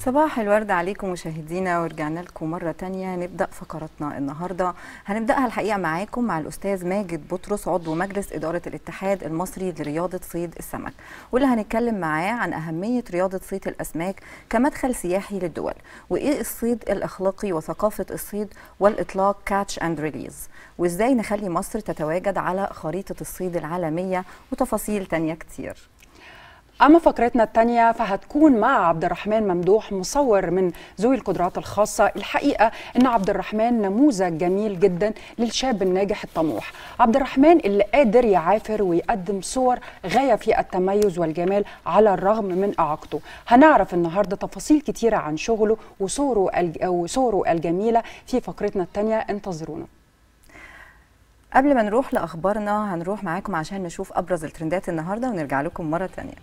صباح الورد عليكم مشاهدينا ورجعنا لكم مرة تانية نبدأ فقراتنا النهاردة هنبدأها الحقيقة معاكم مع الأستاذ ماجد بطرس عضو مجلس إدارة الاتحاد المصري لرياضة صيد السمك واللي هنتكلم معاه عن أهمية رياضة صيد الأسماك كمدخل سياحي للدول وإيه الصيد الأخلاقي وثقافة الصيد والإطلاق كاتش أند ريليز وإزاي نخلي مصر تتواجد على خريطة الصيد العالمية وتفاصيل تانية كتير أما فقرتنا الثانية فهتكون مع عبد الرحمن ممدوح مصور من ذوي القدرات الخاصة الحقيقة أن عبد الرحمن نموذج جميل جدا للشاب الناجح الطموح عبد الرحمن اللي قادر يعافر ويقدم صور غاية في التميز والجمال على الرغم من إعاقته هنعرف النهاردة تفاصيل كتيرة عن شغله وصوره, الج... وصوره الجميلة في فقرتنا الثانية انتظرونا قبل ما نروح لأخبارنا هنروح معاكم عشان نشوف أبرز الترندات النهاردة ونرجع لكم مرة تانية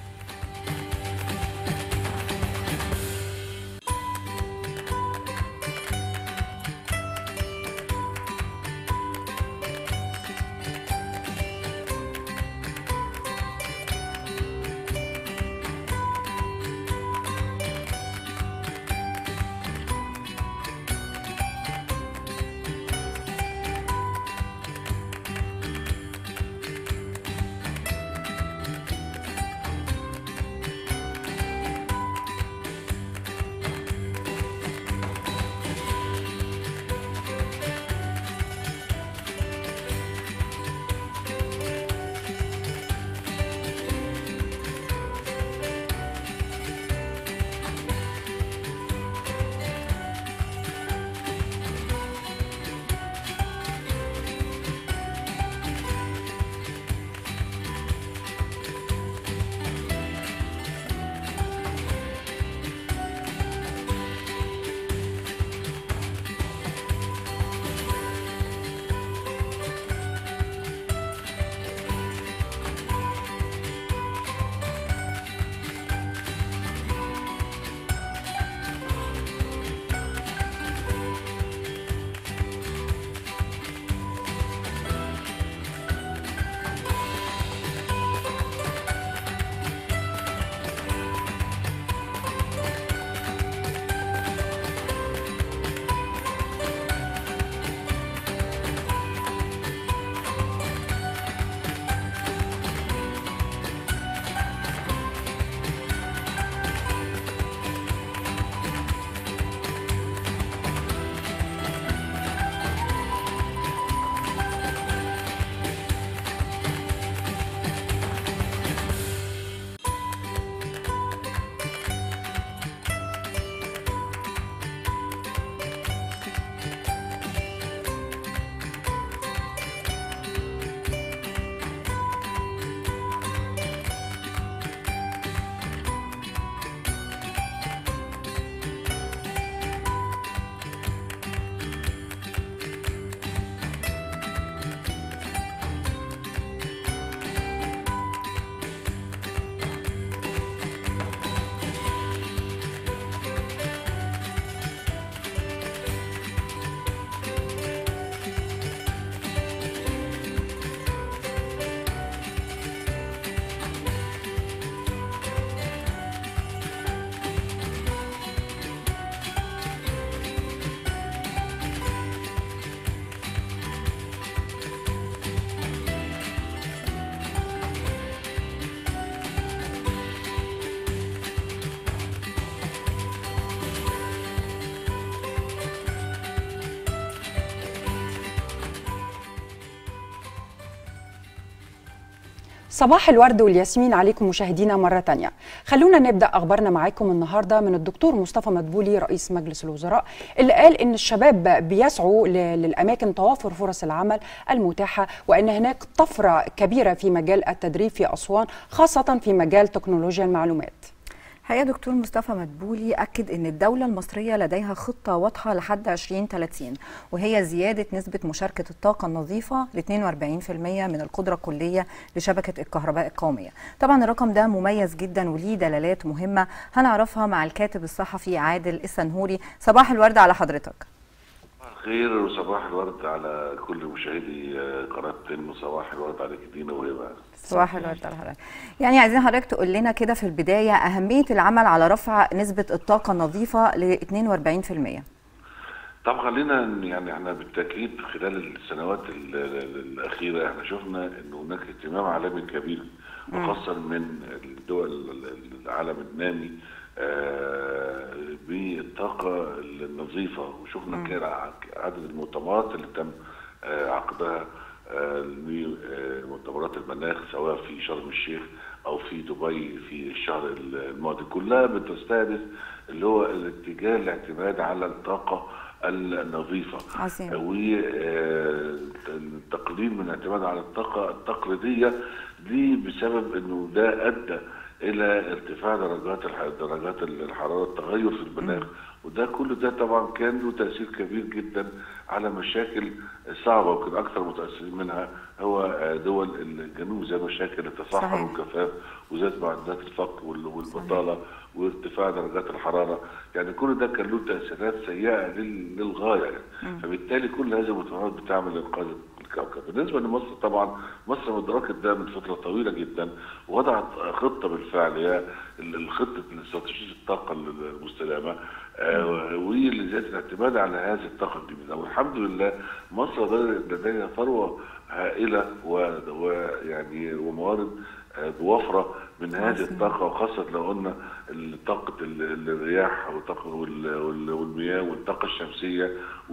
صباح الورد والياسمين عليكم مشاهدينا مرة تانية خلونا نبدأ أخبارنا معاكم النهاردة من الدكتور مصطفى مدبولي رئيس مجلس الوزراء اللي قال إن الشباب بيسعوا للأماكن توافر فرص العمل المتاحة وإن هناك طفرة كبيرة في مجال التدريب في أسوان خاصة في مجال تكنولوجيا المعلومات الحقيقه دكتور مصطفى مدبولي اكد ان الدوله المصريه لديها خطه واضحه لحد 2030 وهي زياده نسبه مشاركه الطاقه النظيفه ل 42% من القدره الكليه لشبكه الكهرباء القوميه. طبعا الرقم ده مميز جدا وليه دلالات مهمه هنعرفها مع الكاتب الصحفي عادل السنهوري صباح الورد على حضرتك. خير وصباح الورد على كل مشاهدي قناه تن صباح الورد عليك دينا وهبه صباح الورد على حضرتك يعني عايزين حضرتك تقول لنا كده في البدايه اهميه العمل على رفع نسبه الطاقه النظيفه ل 42% طب خلينا يعني احنا بالتاكيد خلال السنوات الاخيره احنا شفنا ان هناك اهتمام عالمي كبير وخاصه من الدول العالم النامي آه بالطاقه النظيفه وشفنا كان عدد المؤتمرات اللي تم آه عقدها لمؤتمرات المناخ سواء في شرم الشيخ او في دبي في الشهر الماضي كلها بتستهدف اللي هو الاتجاه الاعتماد على الطاقه النظيفه عظيم والتقليل من الاعتماد على الطاقه التقليديه دي بسبب انه ده ادى الى ارتفاع درجات درجات الحراره التغير في المناخ وده كل ده طبعا كان له تاثير كبير جدا على مشاكل صعبه ويمكن اكثر متاثرين منها هو دول الجنوب زي مشاكل التصحر والجفاف وزياده معدلات الفقر والبطاله وارتفاع درجات الحراره يعني كل ده كان له تاثيرات سيئه للغايه يعني. فبالتالي كل هذه المؤتمرات بتعمل انقاذ الكوكب بالنسبه لمصر طبعا مصر ادركت ده من فتره طويله جدا ووضعت خطه بالفعل هي الخطه استراتيجيه الطاقه المستدامه آه ولزياده الاعتماد على هذه الطاقه الجديده والحمد لله مصر لديها ثروه هائله ويعني وموارد بوفره من هذه الطاقه وخاصه لو قلنا طاقه الرياح والطاقه والمياه والطاقه الشمسيه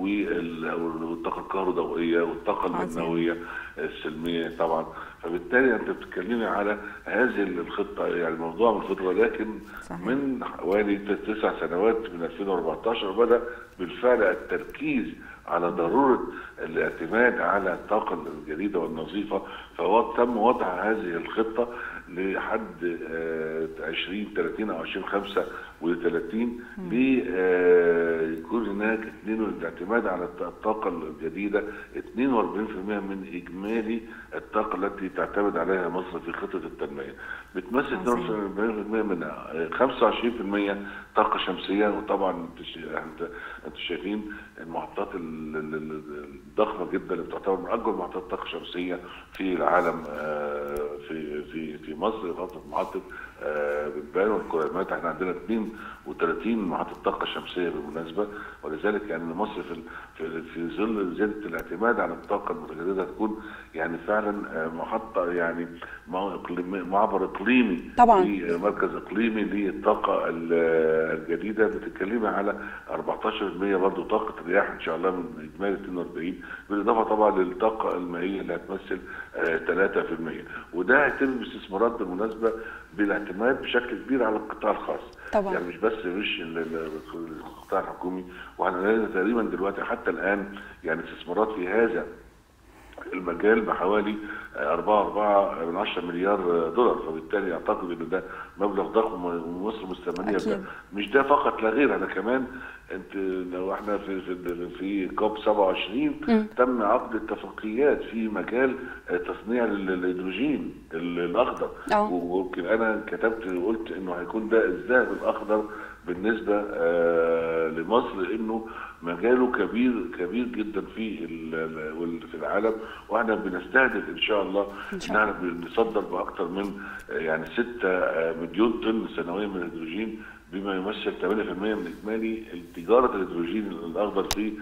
والطاقه الكهروضوئيه والطاقه المنويه السلميه طبعا فبالتالي انت بتتكلمي على هذه الخطه يعني الموضوع من فتره لكن صحيح. من حوالي تسع سنوات من 2014 بدا بالفعل التركيز على ضروره الاعتماد على الطاقه الجديده والنظيفه فهو تم وضع هذه الخطه لحد 20 30 او 20 35 ليكون هناك الاعتماد على الطاقه الجديده 42% من اجمالي الطاقه التي تعتمد عليها مصر في خطه التنميه بتمثل 42% منها 25% طاقه شمسيه وطبعا انتم شايفين المحطات الضخمه جدا اللي بتعتبر من اكبر محطات طاقه شمسيه في العالم في في في مصر خاصه محطه بنبان والكرامات احنا عندنا 32 محطه طاقه شمسيه بالمناسبه ولذلك يعني مصر في في, في ظل زياده الاعتماد على الطاقه المتجدده تكون يعني فعلا محطه يعني معبر اقليمي طبعا في مركز اقليمي للطاقه الجديده بتتكلمي على 14% برضه طاقه الرياح ان شاء الله من اجمالي 42 بالاضافه طبعا للطاقه المائيه اللي هتمثل 3% وده هيتم باستثمارات بالمناسبه بالاعتماد بشكل كبير على القطاع الخاص طبعا يعني مش بس مش القطاع الحكومي واحنا تقريبا دلوقتي حتى الان يعني استثمارات في هذا المجال بحوالي 4 4 من 10 مليار دولار فبالتالي اعتقد ان ده مبلغ ضخم ومصر مستمنيه ده مش ده فقط لا غير انا كمان انت لو احنا في في, في كوب 27 م. تم عقد اتفاقيات في مجال تصنيع الهيدروجين الاخضر ويمكن انا كتبت وقلت انه هيكون ده الذهب الاخضر بالنسبه آه لمصر انه مجاله كبير كبير جدا في في العالم واحنا بنستهدف ان شاء الله ان احنا بنصدر باكثر من يعني 6 مليون طن سنويا من الهيدروجين بما يمثل 8% من اجمالي تجاره الهيدروجين الاخضر في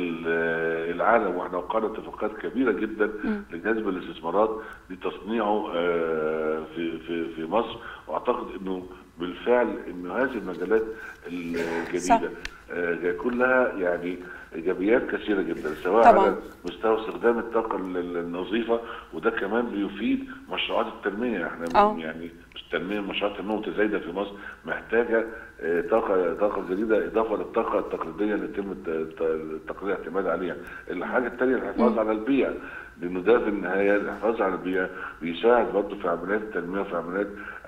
العالم واحنا وقعنا اتفاقات كبيره جدا لجذب الاستثمارات لتصنيعه في في في مصر واعتقد انه بالفعل انه هذه المجالات الجديده كلها يعني ايجابيات كثيره جدا سواء طبعا. على مستوى استخدام الطاقه النظيفه وده كمان بيفيد مشروعات التنميه احنا أوه. يعني التنميه مشروعات التنميه المتزايده في مصر محتاجه طاقه طاقه جديده اضافه للطاقه التقليديه اللي يتم التقليد الاعتماد عليها الحاجه الثانيه الحفاظ على البيئه لانه ده في النهايه الحفاظ على البيئه بيساعد برضه في عمليات التنميه وفي عمليات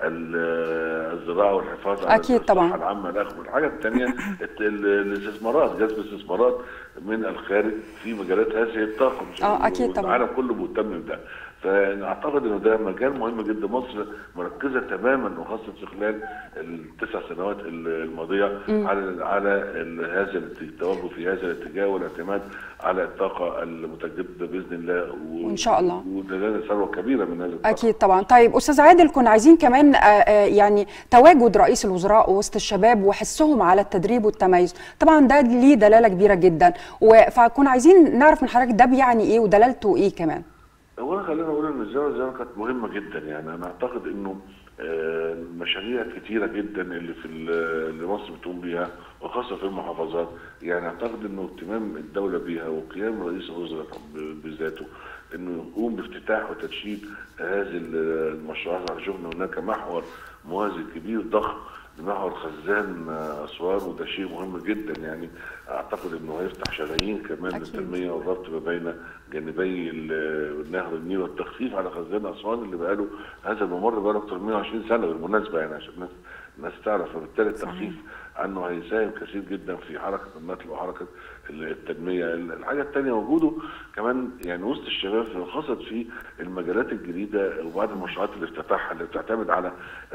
الزراعه والحفاظ على أكيد طبعا. الصحه العامه الاخر والحاجه الثانيه الاستثمارات جذب استثمارات من الخارج في مجالات هذه الطاقه مش اه اكيد طبعا العالم كله مهتم بده فاعتقد انه ده مجال مهم جدا مصر مركزه تماما وخاصه في خلال التسع سنوات الماضيه على على ال- هذا الات- التوجه في هذا الاتجاه والاعتماد على الطاقه المتجدده باذن الله و- وإن شاء الله. ولدينا ثروه كبيره من هذه الطاقه اكيد طبعا طيب استاذ عادل كنا عايزين كمان آه، آه، يعني تواجد رئيس الوزراء وسط الشباب وحثهم على التدريب والتميز طبعا ده ليه دلاله كبيره جدا و- فكنا عايزين نعرف من حضرتك ده بيعني ايه ودلالته ايه كمان اولا خلينا نقول ان الزياره الزياره كانت مهمه جدا يعني انا اعتقد انه آه، مشاريع كتيره جدا اللي في ال- اللي مصر بتقوم بيها وخاصه في المحافظات يعني اعتقد انه اهتمام الدوله بيها وقيام رئيس الوزراء ب- بذاته انه يقوم بافتتاح وتدشين هذه ال- المشروعات على شفنا هناك محور موازي كبير ضخم لمحور خزان آه، اسوان وده شيء مهم جدا يعني اعتقد انه هيفتح شرايين كمان أكيد. للتنميه والربط ما بين جانبي ال- نهر النيل والتخفيف على خزان اسوان اللي بقاله هذا الممر بقاله اكثر من 120 سنه بالمناسبه يعني عشان الناس الناس تعرف فبالتالي التخفيف عنه هيساهم كثير جدا في حركه النقل وحركه التنميه الحاجه الثانيه وجوده كمان يعني وسط الشباب خاصه في المجالات الجديده وبعض المشروعات اللي افتتحها اللي بتعتمد على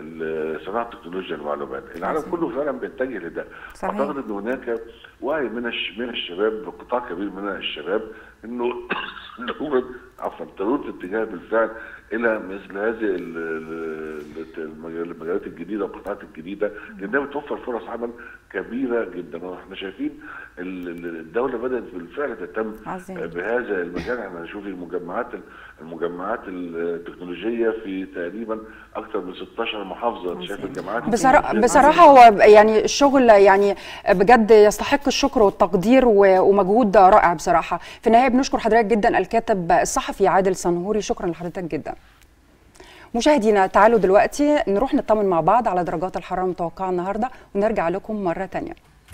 ال- صناعه تكنولوجيا المعلومات العالم كله فعلا بيتجه لده صحيح. اعتقد ان هناك وعي من الش- من الشباب قطاع كبير من الشباب انه ضروره عفوا ضروره الاتجاه بالفعل الى مثل هذه ال- ال- المجال- المجالات الجديده والقطاعات الجديده لانها بتوفر فرص عمل كبيره جدا واحنا شايفين ال- ال- الدوله بدات بالفعل تهتم عظيم. بهذا المجال احنا هنشوف المجمعات المجمعات التكنولوجيه في تقريبا اكثر من 16 محافظه شايف الجامعات بصراحة, التكنولوجية بصراحة هو يعني الشغل يعني بجد يستحق الشكر والتقدير و- ومجهود رائع بصراحة في النهاية بنشكر حضرتك جدا الكاتب الصحفي عادل صنهوري شكرا لحضرتك جدا مشاهدينا تعالوا دلوقتي نروح نطمن مع بعض على درجات الحرارة المتوقعة النهاردة ونرجع لكم مرة تانية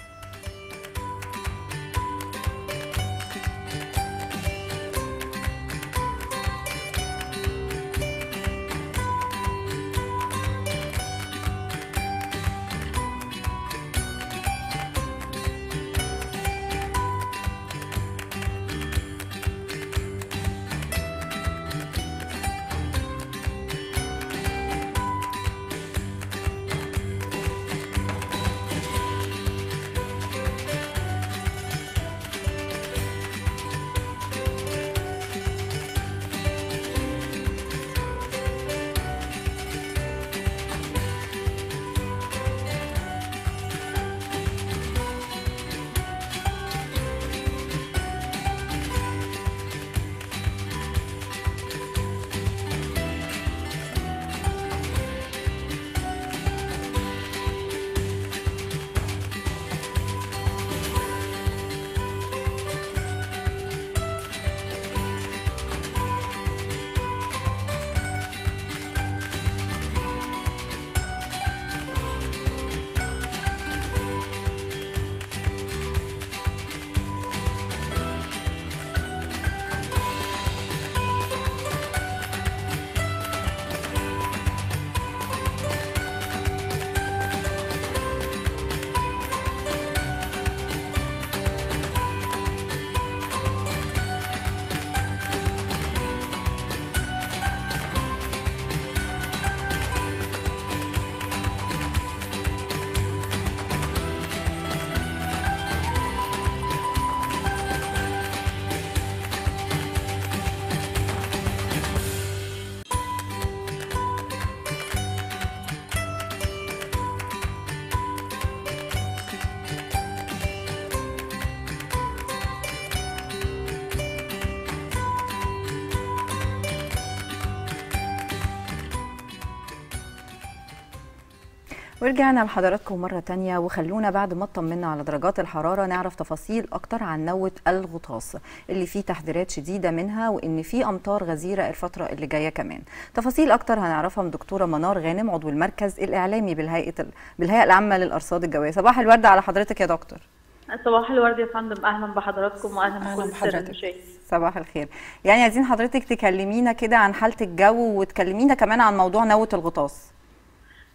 ورجعنا لحضراتكم مرة تانية وخلونا بعد ما اطمنا على درجات الحرارة نعرف تفاصيل أكتر عن نوة الغطاس اللي فيه تحذيرات شديدة منها وإن في أمطار غزيرة الفترة اللي جاية كمان تفاصيل أكتر هنعرفها من دكتورة منار غانم عضو المركز الإعلامي بالهيئة بالهيئة العامة للأرصاد الجوية صباح الورد على حضرتك يا دكتور صباح الورد يا فندم اهلا بحضراتكم واهلا أهلاً بكل الساده بحضرتك. المشاهدين صباح الخير يعني عايزين حضرتك تكلمينا كده عن حالة الجو وتكلمينا كمان عن موضوع نوة الغطاس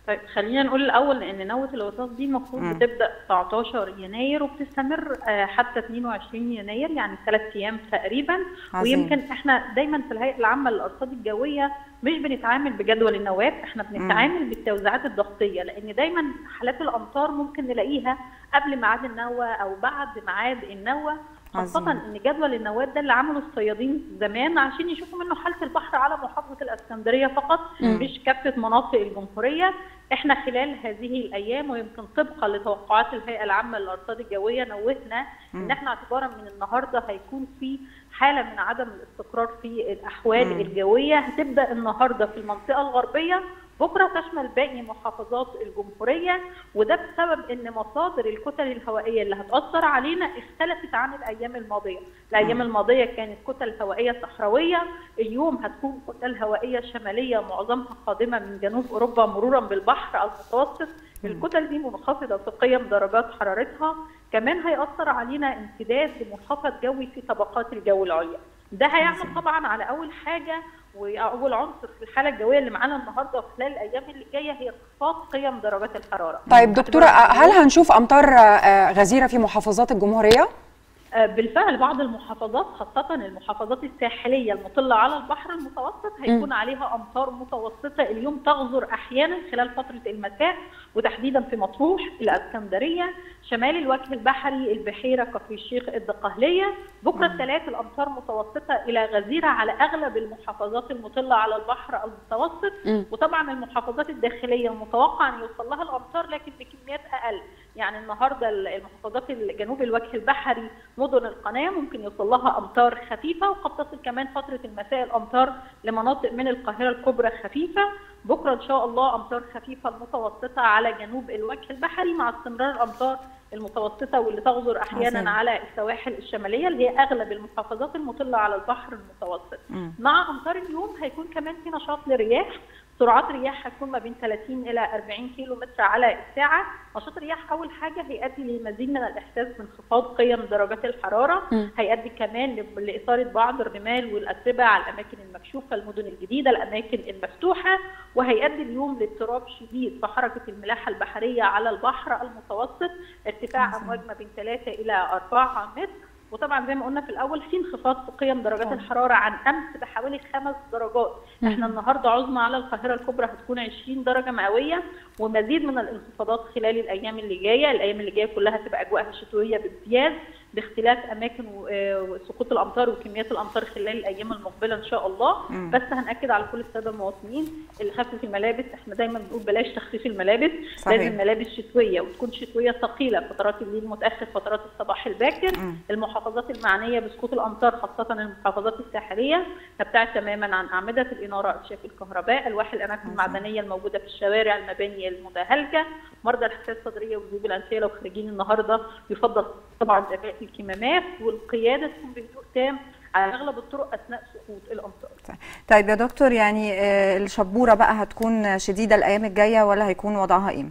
طيب خلينا نقول الاول ان نوه الغطاس دي المفروض مم. بتبدا 19 يناير وبتستمر آه، حتى 22 يناير يعني ثلاث ايام تقريبا عظيم. ويمكن احنا دايما في الهيئه العامه للارصاد الجويه مش بنتعامل بجدول النواه احنا بنتعامل بالتوزيعات الضغطيه لان دايما حالات الامطار ممكن نلاقيها قبل ميعاد النوه او بعد ميعاد النوه خاصة عظيم. ان جدول النواه ده اللي عمله الصيادين زمان عشان يشوفوا منه حالة البحر على محافظة الاسكندرية فقط مش كافة مناطق الجمهورية احنا خلال هذه الايام ويمكن طبقا لتوقعات الهيئة العامة للارصاد الجوية نوهنا ان احنا اعتبارا من النهارده هيكون في حالة من عدم الاستقرار في الاحوال مم. الجوية هتبدا النهارده في المنطقة الغربية بكره تشمل باقي محافظات الجمهوريه وده بسبب ان مصادر الكتل الهوائيه اللي هتاثر علينا اختلفت عن الايام الماضيه، الايام الماضيه كانت كتل هوائيه صحراويه، اليوم هتكون كتل هوائيه شماليه معظمها قادمه من جنوب اوروبا مرورا بالبحر المتوسط، الكتل دي منخفضه في قيم درجات حرارتها، كمان هيأثر علينا امتداد لمنخفض جوي في طبقات الجو العليا. ده هيعمل طبعا على اول حاجه واول عنصر في الحاله الجويه اللي معانا النهارده وخلال الايام اللي جايه هي انخفاض قيم درجات الحراره. طيب دكتوره هل هنشوف امطار آه، غزيره في محافظات الجمهوريه آه، بالفعل بعض المحافظات خاصة المحافظات الساحلية المطلة على البحر المتوسط هيكون عليها أمطار متوسطة اليوم تغزر أحيانا خلال فترة المساء وتحديدا في مطروح الإسكندرية شمال الوجه البحري البحيرة كفر الشيخ الدقهلية بكرة الثلاث الأمطار متوسطة إلى غزيرة على أغلب المحافظات المطلة على البحر المتوسط مم. وطبعا المحافظات الداخلية المتوقع أن يوصل لها الأمطار لكن بكميات أقل يعني النهارده المحافظات الجنوب الوجه البحري مدن القناه ممكن يوصل لها امطار خفيفه وقد تصل كمان فتره المساء الامطار لمناطق من القاهره الكبرى خفيفه بكره ان شاء الله امطار خفيفه المتوسطه على جنوب الوجه البحري مع استمرار الامطار المتوسطه واللي تغزر احيانا عظيم. على السواحل الشماليه اللي هي اغلب المحافظات المطله على البحر المتوسط مم. مع امطار اليوم هيكون كمان في نشاط للرياح سرعات رياح هتكون ما بين 30 الى 40 كيلو متر على الساعه نشاط الرياح اول حاجه هيؤدي لمزيد من الاحساس بانخفاض قيم درجات الحراره مم. هيؤدي كمان ل- لاثاره بعض الرمال والاتربه على الاماكن المكشوفه المدن الجديده الاماكن المفتوحه وهيؤدي اليوم لاضطراب شديد في حركه الملاحه البحريه على البحر المتوسط ارتفاع امواج ما بين 3 الى 4 متر وطبعا زي ما قلنا في الاول في انخفاض في قيم درجات الحراره عن امس بحوالي خمس درجات احنا النهارده عظمى على القاهره الكبرى هتكون 20 درجه مئويه ومزيد من الانخفاضات خلال الايام اللي جايه الايام اللي جايه كلها هتبقى اجواءها شتويه بامتياز باختلاف اماكن و- آه، وسقوط الامطار وكميات الامطار خلال الايام المقبله ان شاء الله مم. بس هناكد على كل الساده المواطنين اللي خفف الملابس احنا دايما بنقول بلاش تخفيف الملابس صحيح. لازم ملابس شتويه وتكون شتويه ثقيله فترات الليل متاخر فترات الصباح الباكر مم. المحافظات المعنيه بسقوط الامطار خاصه المحافظات الساحليه تبتعد تماما عن اعمده الاناره اكشاف الكهرباء الواح الاماكن المعدنيه الموجوده في الشوارع المباني المتهالكه مرضى الحساسيه الصدريه والجيوب الانفيه لو خارجين النهارده يفضل طبعا دفاء الكمامات والقياده تكون بهدوء تام على اغلب الطرق اثناء سقوط الامطار طيب يا دكتور يعني آه، الشبوره بقى هتكون شديده الايام الجايه ولا هيكون وضعها ايه؟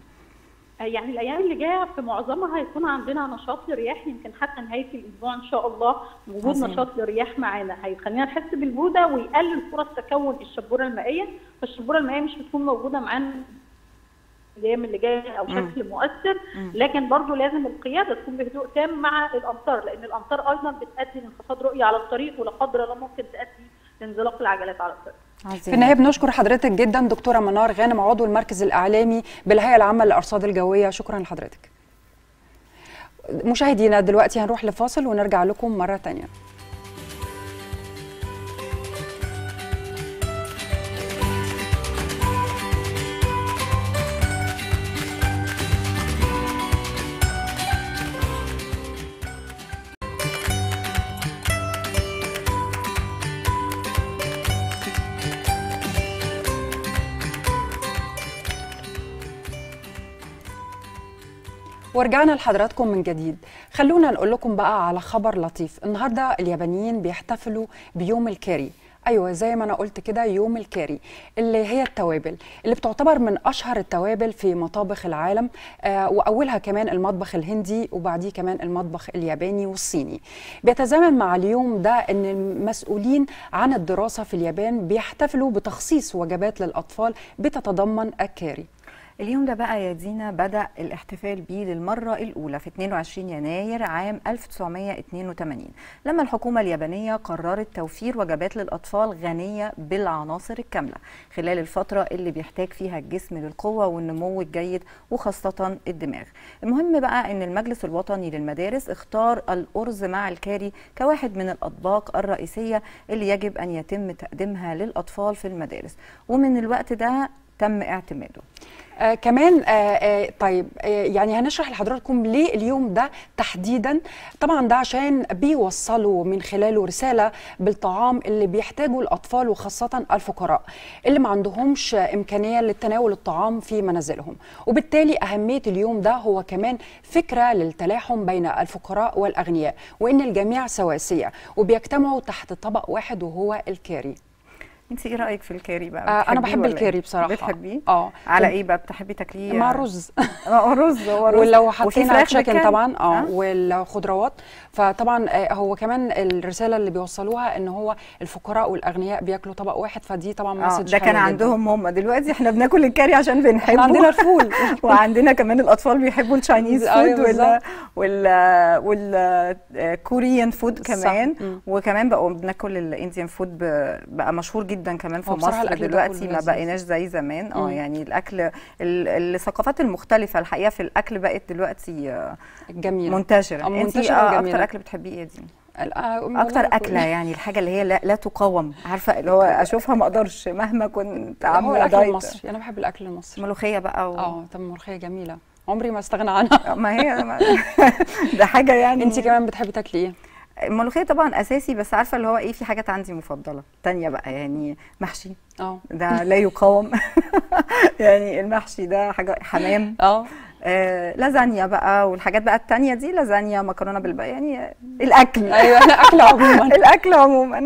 يعني الايام اللي جايه في معظمها هيكون عندنا نشاط للرياح يمكن حتى نهايه الاسبوع ان شاء الله وجود عظيم. نشاط للرياح معانا هيخلينا نحس بالبوده ويقلل فرص تكون الشبوره المائيه فالشبوره المائيه مش بتكون موجوده معانا الايام اللي جايه او مم. بشكل مؤثر مم. لكن برضو لازم القياده تكون بهدوء تام مع الامطار لان الامطار ايضا بتؤدي لانخفاض رؤيه على الطريق ولا قدر الله ممكن تؤدي لانزلاق العجلات على الطريق عظيم في النهايه بنشكر حضرتك جدا دكتوره منار غانم عضو المركز الاعلامي بالهيئه العامه للارصاد الجويه شكرا لحضرتك مشاهدينا دلوقتي هنروح لفاصل ونرجع لكم مره تانية ورجعنا لحضراتكم من جديد خلونا نقول لكم بقى على خبر لطيف النهارده اليابانيين بيحتفلوا بيوم الكاري ايوه زي ما انا قلت كده يوم الكاري اللي هي التوابل اللي بتعتبر من اشهر التوابل في مطابخ العالم آه واولها كمان المطبخ الهندي وبعديه كمان المطبخ الياباني والصيني بيتزامن مع اليوم ده ان المسؤولين عن الدراسه في اليابان بيحتفلوا بتخصيص وجبات للاطفال بتتضمن الكاري اليوم ده بقى يا دينا بدأ الاحتفال بيه للمرة الأولى في 22 يناير عام 1982 لما الحكومة اليابانية قررت توفير وجبات للأطفال غنية بالعناصر الكاملة خلال الفترة اللي بيحتاج فيها الجسم للقوة والنمو الجيد وخاصة الدماغ المهم بقى أن المجلس الوطني للمدارس اختار الأرز مع الكاري كواحد من الأطباق الرئيسية اللي يجب أن يتم تقديمها للأطفال في المدارس ومن الوقت ده تم اعتماده آه كمان آه آه طيب آه يعني هنشرح لحضراتكم ليه اليوم ده تحديدا طبعا ده عشان بيوصلوا من خلاله رساله بالطعام اللي بيحتاجه الاطفال وخاصه الفقراء اللي ما عندهمش امكانيه لتناول الطعام في منازلهم وبالتالي اهميه اليوم ده هو كمان فكره للتلاحم بين الفقراء والاغنياء وان الجميع سواسيه وبيجتمعوا تحت طبق واحد وهو الكاري انت ايه رايك في الكاري بقى آه انا بتحبيه بحب ولا الكاري إيه؟ بصراحه بتحبيه اه على ايه بقى بتحبي تاكليه مع رز اه رز هو رز ولو وفي حطينا فراخ تشيكن بالكاري؟ طبعا اه آه. والخضروات فطبعا آه، هو كمان الرساله اللي بيوصلوها ان هو الفقراء والاغنياء بياكلوا طبق واحد فدي طبعا اه مسج ده كان حلوة جداً. عندهم هم دلوقتي احنا بناكل الكاري عشان بنحبه احنا عندنا الفول وعندنا كمان الاطفال بيحبوا التشاينيز أيوة فود وال بالظبط. وال والكوريان فود صح. كمان مم. وكمان بقوا بناكل الانديان فود ب- بقى مشهور جدا كمان في هو بصراحة مصر الأكل ده دلوقتي كله ما لذيذ. بقيناش زي زمان اه مم. يعني الاكل ال- الثقافات المختلفه الحقيقه في الاكل بقت دلوقتي آه، جميل منتشره آه، انت منتشرة آه وجميلة. اكتر اكل بتحبيه ايه دي آه، اكتر والله اكله يعني الحاجه اللي هي لا, لا تقاوم عارفه اللي هو اشوفها ما اقدرش مهما كنت هو عامله الاكل دايت المصري انا بحب الاكل المصري ملوخيه بقى و... اه طب الملوخيه جميله عمري ما استغنى عنها ما هي ما ده حاجه يعني انت كمان بتحبي تاكلي ايه الملوخيه طبعا اساسي بس عارفه اللي هو ايه في حاجات عندي مفضله تانية بقى يعني محشي اه ده لا يقاوم يعني المحشي ده حاجه حمام اه آه لازانيا بقى والحاجات بقى التانية دي لازانيا مكرونه بالبقى يعني الاكل ايوه الاكل عموما الاكل عموما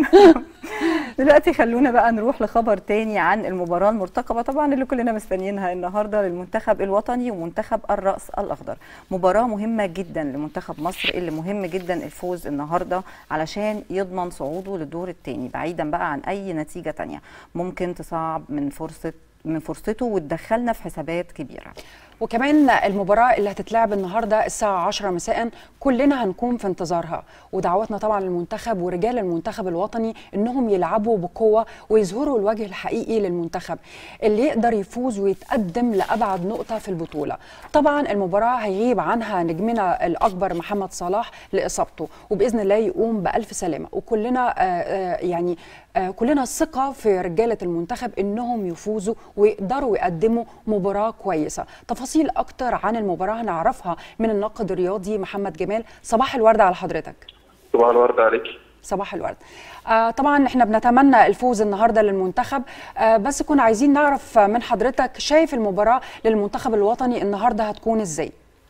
دلوقتي خلونا بقى نروح لخبر تاني عن المباراه المرتقبه طبعا اللي كلنا مستنيينها النهارده للمنتخب الوطني ومنتخب الراس الاخضر مباراه مهمه جدا لمنتخب مصر اللي مهم جدا الفوز النهارده علشان يضمن صعوده للدور الثاني بعيدا بقى عن اي نتيجه تانية ممكن تصعب من فرصه من فرصته وتدخلنا في حسابات كبيره وكمان المباراة اللي هتتلعب النهاردة الساعة 10 مساء كلنا هنكون في انتظارها ودعوتنا طبعا للمنتخب ورجال المنتخب الوطني انهم يلعبوا بقوة ويظهروا الوجه الحقيقي للمنتخب اللي يقدر يفوز ويتقدم لأبعد نقطة في البطولة طبعا المباراة هيغيب عنها نجمنا الأكبر محمد صلاح لإصابته وبإذن الله يقوم بألف سلامة وكلنا آه، آه، يعني آه، كلنا ثقة في رجالة المنتخب إنهم يفوزوا ويقدروا يقدموا مباراة كويسة تفاصيل أكتر عن المباراة هنعرفها من الناقد الرياضي محمد جمال صباح الورد على حضرتك صباح الورد عليكي صباح الورد آه طبعا احنا بنتمنى الفوز النهارده للمنتخب آه بس كنا عايزين نعرف من حضرتك شايف المباراة للمنتخب الوطني النهارده هتكون ازاي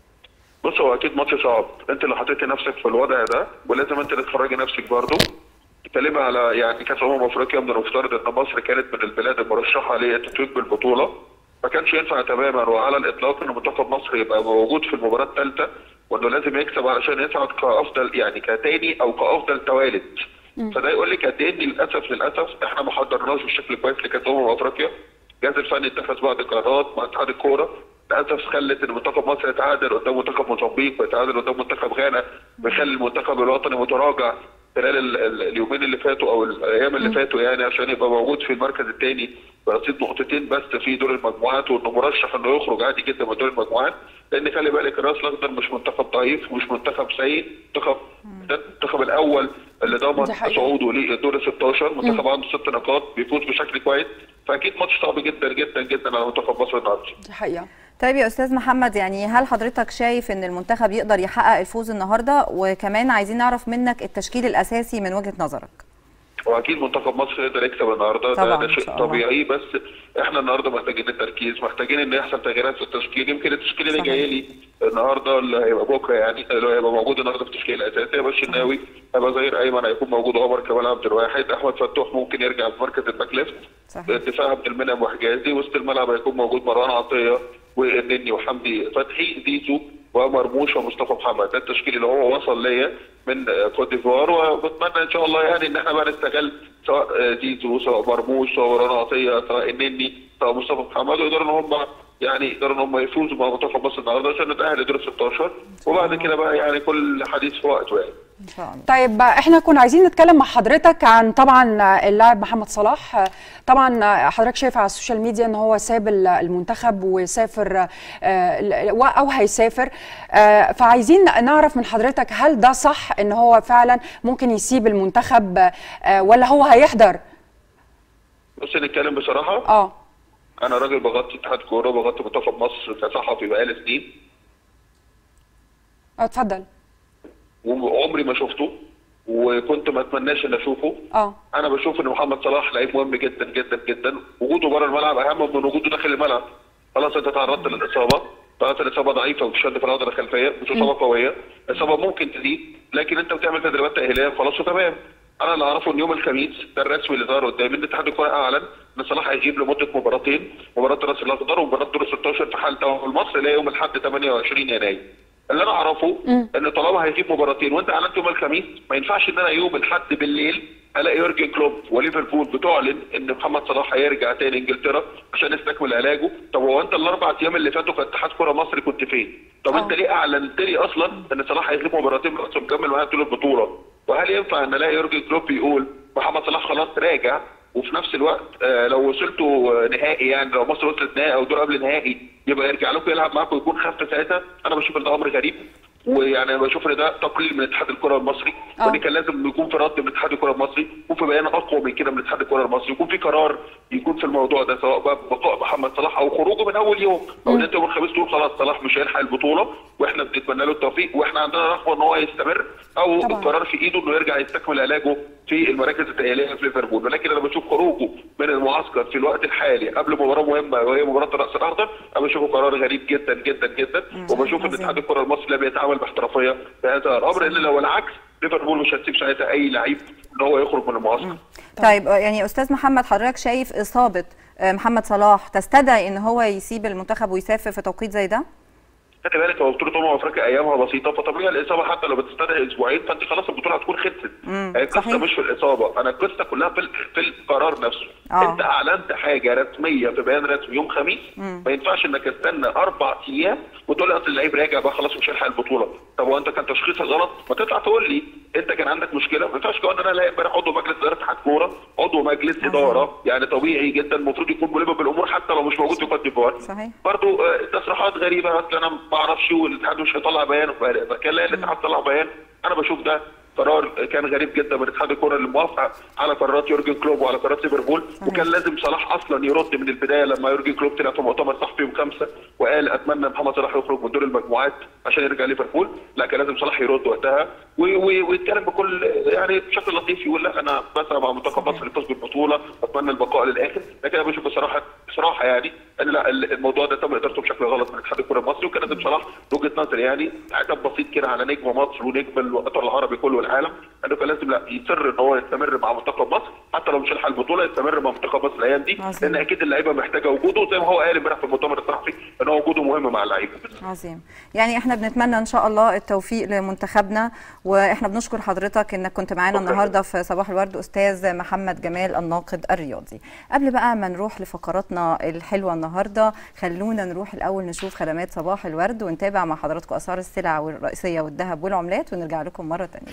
بص هو اكيد ماتش صعب انت اللي حطيتي نفسك في الوضع ده ولازم انت اللي تخرجي نفسك برضه تكلمي على يعني كاس امم افريقيا من المفترض ان مصر كانت من البلاد المرشحه للتتويج بالبطوله ما كانش ينفع تماما وعلى الاطلاق ان منتخب مصر يبقى موجود في المباراه الثالثه وانه لازم يكسب علشان يصعد كافضل يعني كتاني او كافضل توالد فده يقول لك قد ايه إن للاسف للاسف احنا ما حضرناش بشكل كويس لكاس امم افريقيا الجهاز الفني اتخذ بعض القرارات مع اتحاد الكوره للاسف خلت ان منتخب مصر يتعادل قدام منتخب موزمبيق ويتعادل قدام منتخب غانا بيخلي المنتخب الوطني متراجع خلال ال- ال- اليومين اللي فاتوا او الايام اللي فاتوا يعني عشان يبقى موجود في المركز الثاني برصيد نقطتين بس في دور المجموعات وانه مرشح انه يخرج عادي جدا من دور المجموعات لان خلي بالك الراس الاخضر مش منتخب ضعيف ومش منتخب سيء منتخب ده المنتخب الاول اللي ضمن دي حقيقة. صعوده للدور ال 16 منتخب عنده ست نقاط بيفوز بشكل كويس فاكيد ماتش صعب جدا جدا جدا على منتخب مصر النهارده دي حقيقة طيب يا استاذ محمد يعني هل حضرتك شايف ان المنتخب يقدر يحقق الفوز النهارده وكمان عايزين نعرف منك التشكيل الاساسي من وجهة نظرك واكيد منتخب مصر يقدر يكسب النهارده طبعاً، ده, ده إن شيء شاء الله. طبيعي بس احنا النهارده محتاجين التركيز محتاجين ان يحصل تغييرات في التشكيل يمكن التشكيل اللي صحيح. جاي لي النهارده اللي هيبقى بكره يعني اللي هيبقى موجود النهارده في التشكيل الاساسي هيبقى الشناوي هيبقى ظهير ايمن هيكون موجود عمر كمال عبد الواحد احمد فتوح ممكن يرجع في مركز الباك ليفت صحيح. الدفاع عبد المنعم وحجازي وسط الملعب هيكون موجود مروان عطيه والنني وحمدي فتحي زيزو ومرموش ومصطفى محمد ده التشكيل اللي هو وصل ليا من آه، كوت ديفوار وبتمنى ان شاء الله يعني ان احنا بقى نستغل سواء آه، زيزو سواء مرموش سواء مروان عطيه سواء النني سواء مصطفى محمد ويقدروا ان هم يعني قدروا ان هم يفوزوا مع منتخب مصر النهارده عشان نتاهل لدور 16 وبعد كده بقى يعني كل حديث في وقته يعني ان شاء الله طيب احنا كنا عايزين نتكلم مع حضرتك عن طبعا اللاعب محمد صلاح طبعا حضرتك شايف على السوشيال ميديا ان هو ساب المنتخب وسافر او هيسافر فعايزين نعرف من حضرتك هل ده صح ان هو فعلا ممكن يسيب المنتخب ولا هو هيحضر بص نتكلم بصراحه اه انا راجل بغطي اتحاد كوره وبغطي منتخب مصر كصحفي بقالي سنين اتفضل وعمري ما شفته وكنت ما اتمناش ان اشوفه اه انا بشوف ان محمد صلاح لعيب مهم جدا جدا جدا وجوده بره الملعب اهم من وجوده داخل الملعب خلاص انت تعرضت للاصابه طلعت الاصابه ضعيفه وشد في العضله الخلفيه مش اصابه قويه الاصابه ممكن تزيد لكن انت بتعمل تدريبات تاهيليه خلاص وتمام انا اللي اعرفه ان يوم الخميس ده الرسمي اللي ظهر قدامي ان اتحاد الكوره اعلن ان صلاح هيجيب لمده مباراتين مباراه الراس الاخضر ومباراه دور 16 في حال توهج مصر اللي هي يوم الاحد 28 يناير اللي انا اعرفه ان طالما هيجيب مباراتين وانت اعلنت يوم الخميس ما ينفعش ان انا يوم الاحد بالليل الاقي يورجن كلوب وليفربول بتعلن ان محمد صلاح هيرجع تاني انجلترا عشان يستكمل علاجه طب هو انت الاربع ايام اللي فاتوا كاتحاد كوره مصري كنت فين؟ طب انت ليه اعلنت لي اصلا ان صلاح هيغيب مباراتين بس مكمل معايا طول البطوله؟ وهل ينفع ان الاقي يورجن كلوب يقول محمد صلاح خلاص راجع وفي نفس الوقت آه لو وصلتوا نهائي يعني لو مصر وصلت نهائي او دور قبل نهائي يبقى يرجع لكم يلعب معاكم يكون خف ساعتها انا بشوف ان ده امر غريب ويعني بشوف ان ده تقليل من اتحاد الكره المصري آه. وان كان لازم يكون في رد من اتحاد الكره المصري يكون في بيان اقوى من كده من اتحاد الكره المصري يكون في قرار يكون في الموضوع ده سواء بقى بقاء محمد صلاح او خروجه من اول يوم او ان انت يوم الخميس تقول خلاص صلاح مش هيلحق البطوله واحنا بنتمنى له التوفيق واحنا عندنا رغبه ان هو يستمر او طبعاً. القرار في ايده انه يرجع يستكمل علاجه في المراكز التاهيليه في ليفربول ولكن انا بشوف خروجه من المعسكر في الوقت الحالي قبل مباراه مهمه وهي مباراه الراس الاخضر انا بشوفه قرار غريب جدا جدا جدا وبشوف ان عظيم. اتحاد الكره المصري لا بيتعامل باحترافيه في هذا الامر ان لو العكس ليفربول مش هتسيب ساعتها اي لعيب ان هو يخرج من المعسكر طيب آه، يعني استاذ محمد حضرتك شايف اصابه آه، محمد صلاح تستدعي ان هو يسيب المنتخب ويسافر في توقيت زي ده خلي بالك هو بطوله امم افريقيا ايامها بسيطه فطبيعي الاصابه حتى لو بتستدعي اسبوعين فانت خلاص البطوله هتكون خلصت مم، هي القصه صحيح. مش في الاصابه انا القصه كلها في ال- في القرار نفسه آه. انت اعلنت حاجه رسميه في بيان رسمي يوم خميس ما ينفعش انك تستنى اربع ايام وتقول لي اصل اللعيب راجع بقى خلاص مش هيلحق البطوله طب هو انت كان تشخيصك غلط ما تطلع تقول لي انت كان عندك مشكله ما ينفعش كمان انا الاقي امبارح عضو مجلس اداره اتحاد كوره عضو مجلس اداره يعني طبيعي جدا المفروض يكون ملم بالامور حتى لو مش موجود في كوت ديفوار صحيح. برضو آه، تصريحات غريبه اصل انا ما اعرفش والاتحاد مش هيطلع بيان كان لا الاتحاد طلع بيان انا بشوف ده قرار كان غريب جدا من اتحاد الكره اللي موافقه على قرارات يورجن كلوب وعلى قرارات ليفربول وكان لازم صلاح اصلا يرد من البدايه لما يورجن كلوب طلع في مؤتمر صحفي يوم خمسه وقال اتمنى محمد صلاح يخرج من دور المجموعات عشان يرجع ليفربول لا كان لازم صلاح يرد وقتها و- و- ويتكلم بكل يعني بشكل لطيف يقول لا انا بسعى مع منتخب مصر للفوز بالبطوله اتمنى البقاء للاخر لكن انا بشوف بصراحه بصراحه يعني ان لا ال- الموضوع ده تم ادارته بشكل غلط من اتحاد الكره المصري وكان لازم صلاح وجهه نظري يعني عتب بسيط كده على نجم مصر ونجم الوطن العربي كله والعالم انه كان لازم لا يصر ان هو يستمر مع منتخب مصر حتى لو مش هيلحق البطوله يستمر مع منتخب مصر الايام دي عظيم. لان اكيد اللعيبه محتاجه وجوده زي ما هو قال امبارح في المؤتمر الصحفي ان هو وجوده مهم مع اللعيبه عظيم يعني احنا بنتمنى ان شاء الله التوفيق لمنتخبنا واحنا بنشكر حضرتك انك كنت معانا شكراً. النهارده في صباح الورد استاذ محمد جمال الناقد الرياضي قبل بقى ما نروح لفقراتنا الحلوه النهارده خلونا نروح الاول نشوف خدمات صباح الورد ونتابع مع حضراتكم اسعار السلع الرئيسيه والذهب والعملات ونرجع لكم مره ثانيه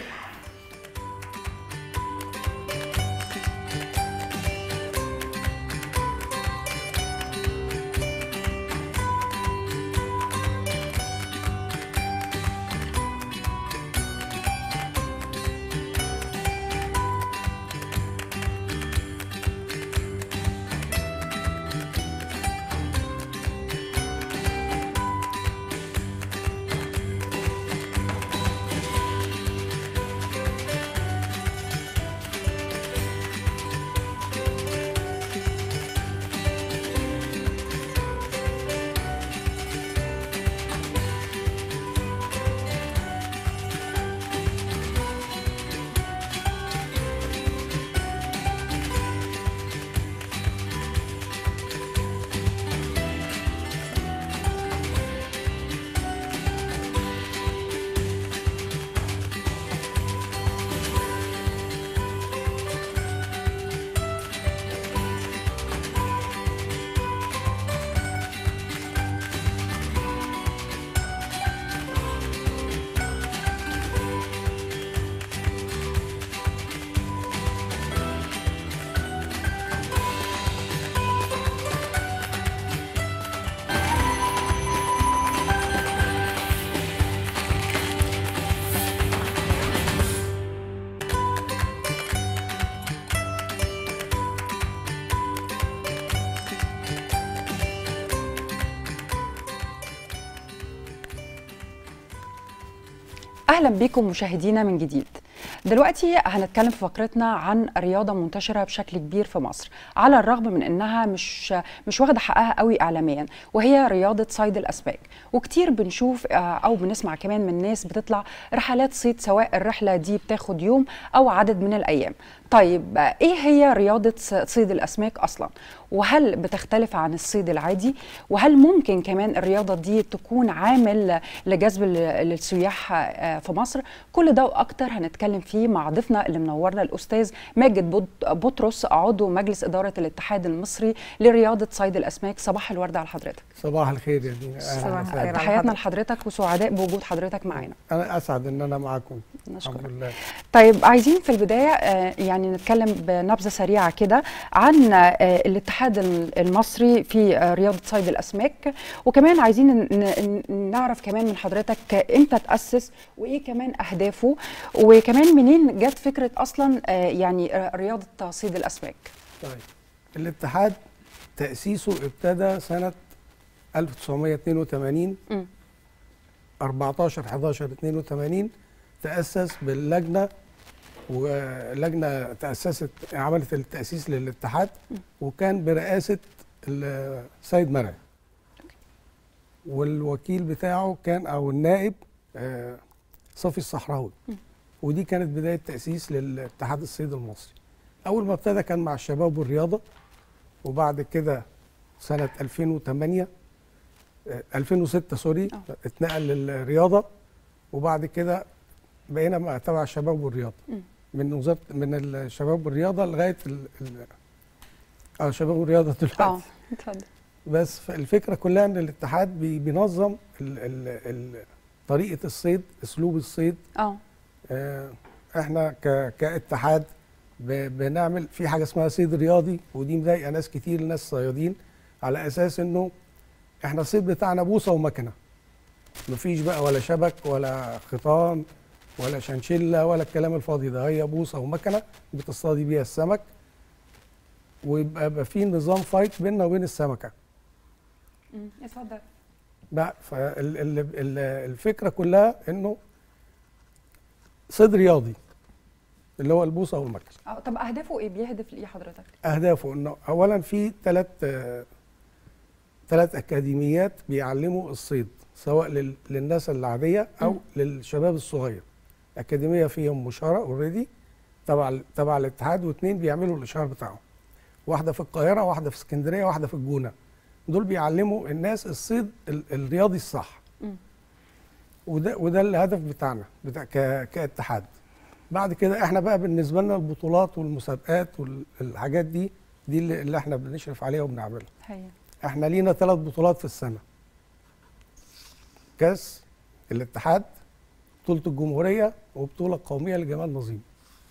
اهلا بكم مشاهدينا من جديد دلوقتي هنتكلم في فقرتنا عن رياضه منتشره بشكل كبير في مصر على الرغم من انها مش مش واخده حقها قوي اعلاميا وهي رياضه صيد الاسماك وكتير بنشوف آه، او بنسمع كمان من ناس بتطلع رحلات صيد سواء الرحله دي بتاخد يوم او عدد من الايام طيب آه، ايه هي رياضه ص- صيد الاسماك اصلا وهل بتختلف عن الصيد العادي وهل ممكن كمان الرياضه دي تكون عامل لجذب ال- للسياح آه، في مصر كل ده واكتر هنتكلم فيه مع ضيفنا اللي منورنا الاستاذ ماجد بط- بطرس عضو مجلس اداره الاتحاد المصري لرياضه صيد الاسماك صباح الورد على حضرتك صباح الخير يا دينا أهلاً صباح وسهلاً. الخير. تحياتنا لحضرتك وسعداء بوجود حضرتك معانا انا اسعد ان انا معاكم نشكرك. الحمد لله طيب عايزين في البداية آه، يعني نتكلم بنبذة سريعة كده عن آه، الاتحاد الم- المصري في آه، رياضة صيد الأسماك وكمان عايزين ن- ن- نعرف كمان من حضرتك إمتى تأسس وإيه كمان أهدافه وكمان منين جت فكرة أصلا آه، يعني آه، رياضة صيد الأسماك طيب الاتحاد تاسيسه ابتدى سنه 1982 مم. 14 11 82 تاسس باللجنه ولجنه تاسست عملت التاسيس للاتحاد وكان برئاسه ال- سيد مرعي والوكيل بتاعه كان او النائب آه، صفي الصحراوي ودي كانت بدايه تاسيس للاتحاد الصيد المصري اول ما ابتدى كان مع الشباب والرياضه وبعد كده سنه 2008 آه، 2006 سوري آه. اتنقل للرياضه وبعد كده بقينا مع تبع الشباب والرياضه مم. من وزاره من الشباب والرياضه لغايه ال ال- اه الشباب والرياضه دلوقتي اه اتفضل بس فالفكره كلها ان الاتحاد بي- بينظم ال ال ال طريقه الصيد اسلوب الصيد اه آه، احنا ك كاتحاد ب- بنعمل في حاجه اسمها صيد رياضي ودي مضايقه ناس كتير ناس صيادين على اساس انه احنا الصيد بتاعنا بوصه ومكنه مفيش بقى ولا شبك ولا خيطان ولا شنشله ولا الكلام الفاضي ده هي بوصه ومكنه بتصطادي بيها السمك ويبقى يبقى في نظام فايت بيننا وبين السمكه مم. اتفضل لا فالفكره كلها انه صيد رياضي اللي هو البوصه والمكنه اه طب أهدافه إيه بيهدف لإيه حضرتك؟ اهدافه انه اولا في ثلاث ثلاث اكاديميات بيعلموا الصيد سواء لل- للناس العاديه او مم. للشباب الصغير اكاديميه فيهم مشاره اوريدي تبع تبع الاتحاد واثنين بيعملوا الاشهار بتاعهم واحده في القاهره واحده في اسكندريه واحده في الجونه دول بيعلموا الناس الصيد ال- الرياضي الصح مم. وده وده الهدف بتاعنا بتاع ك- كاتحاد بعد كده احنا بقى بالنسبه لنا البطولات والمسابقات والحاجات دي دي اللي اللي احنا بنشرف عليها وبنعملها هي احنا لينا ثلاث بطولات في السنه كاس الاتحاد بطوله الجمهوريه وبطوله قوميه لجمال نظيم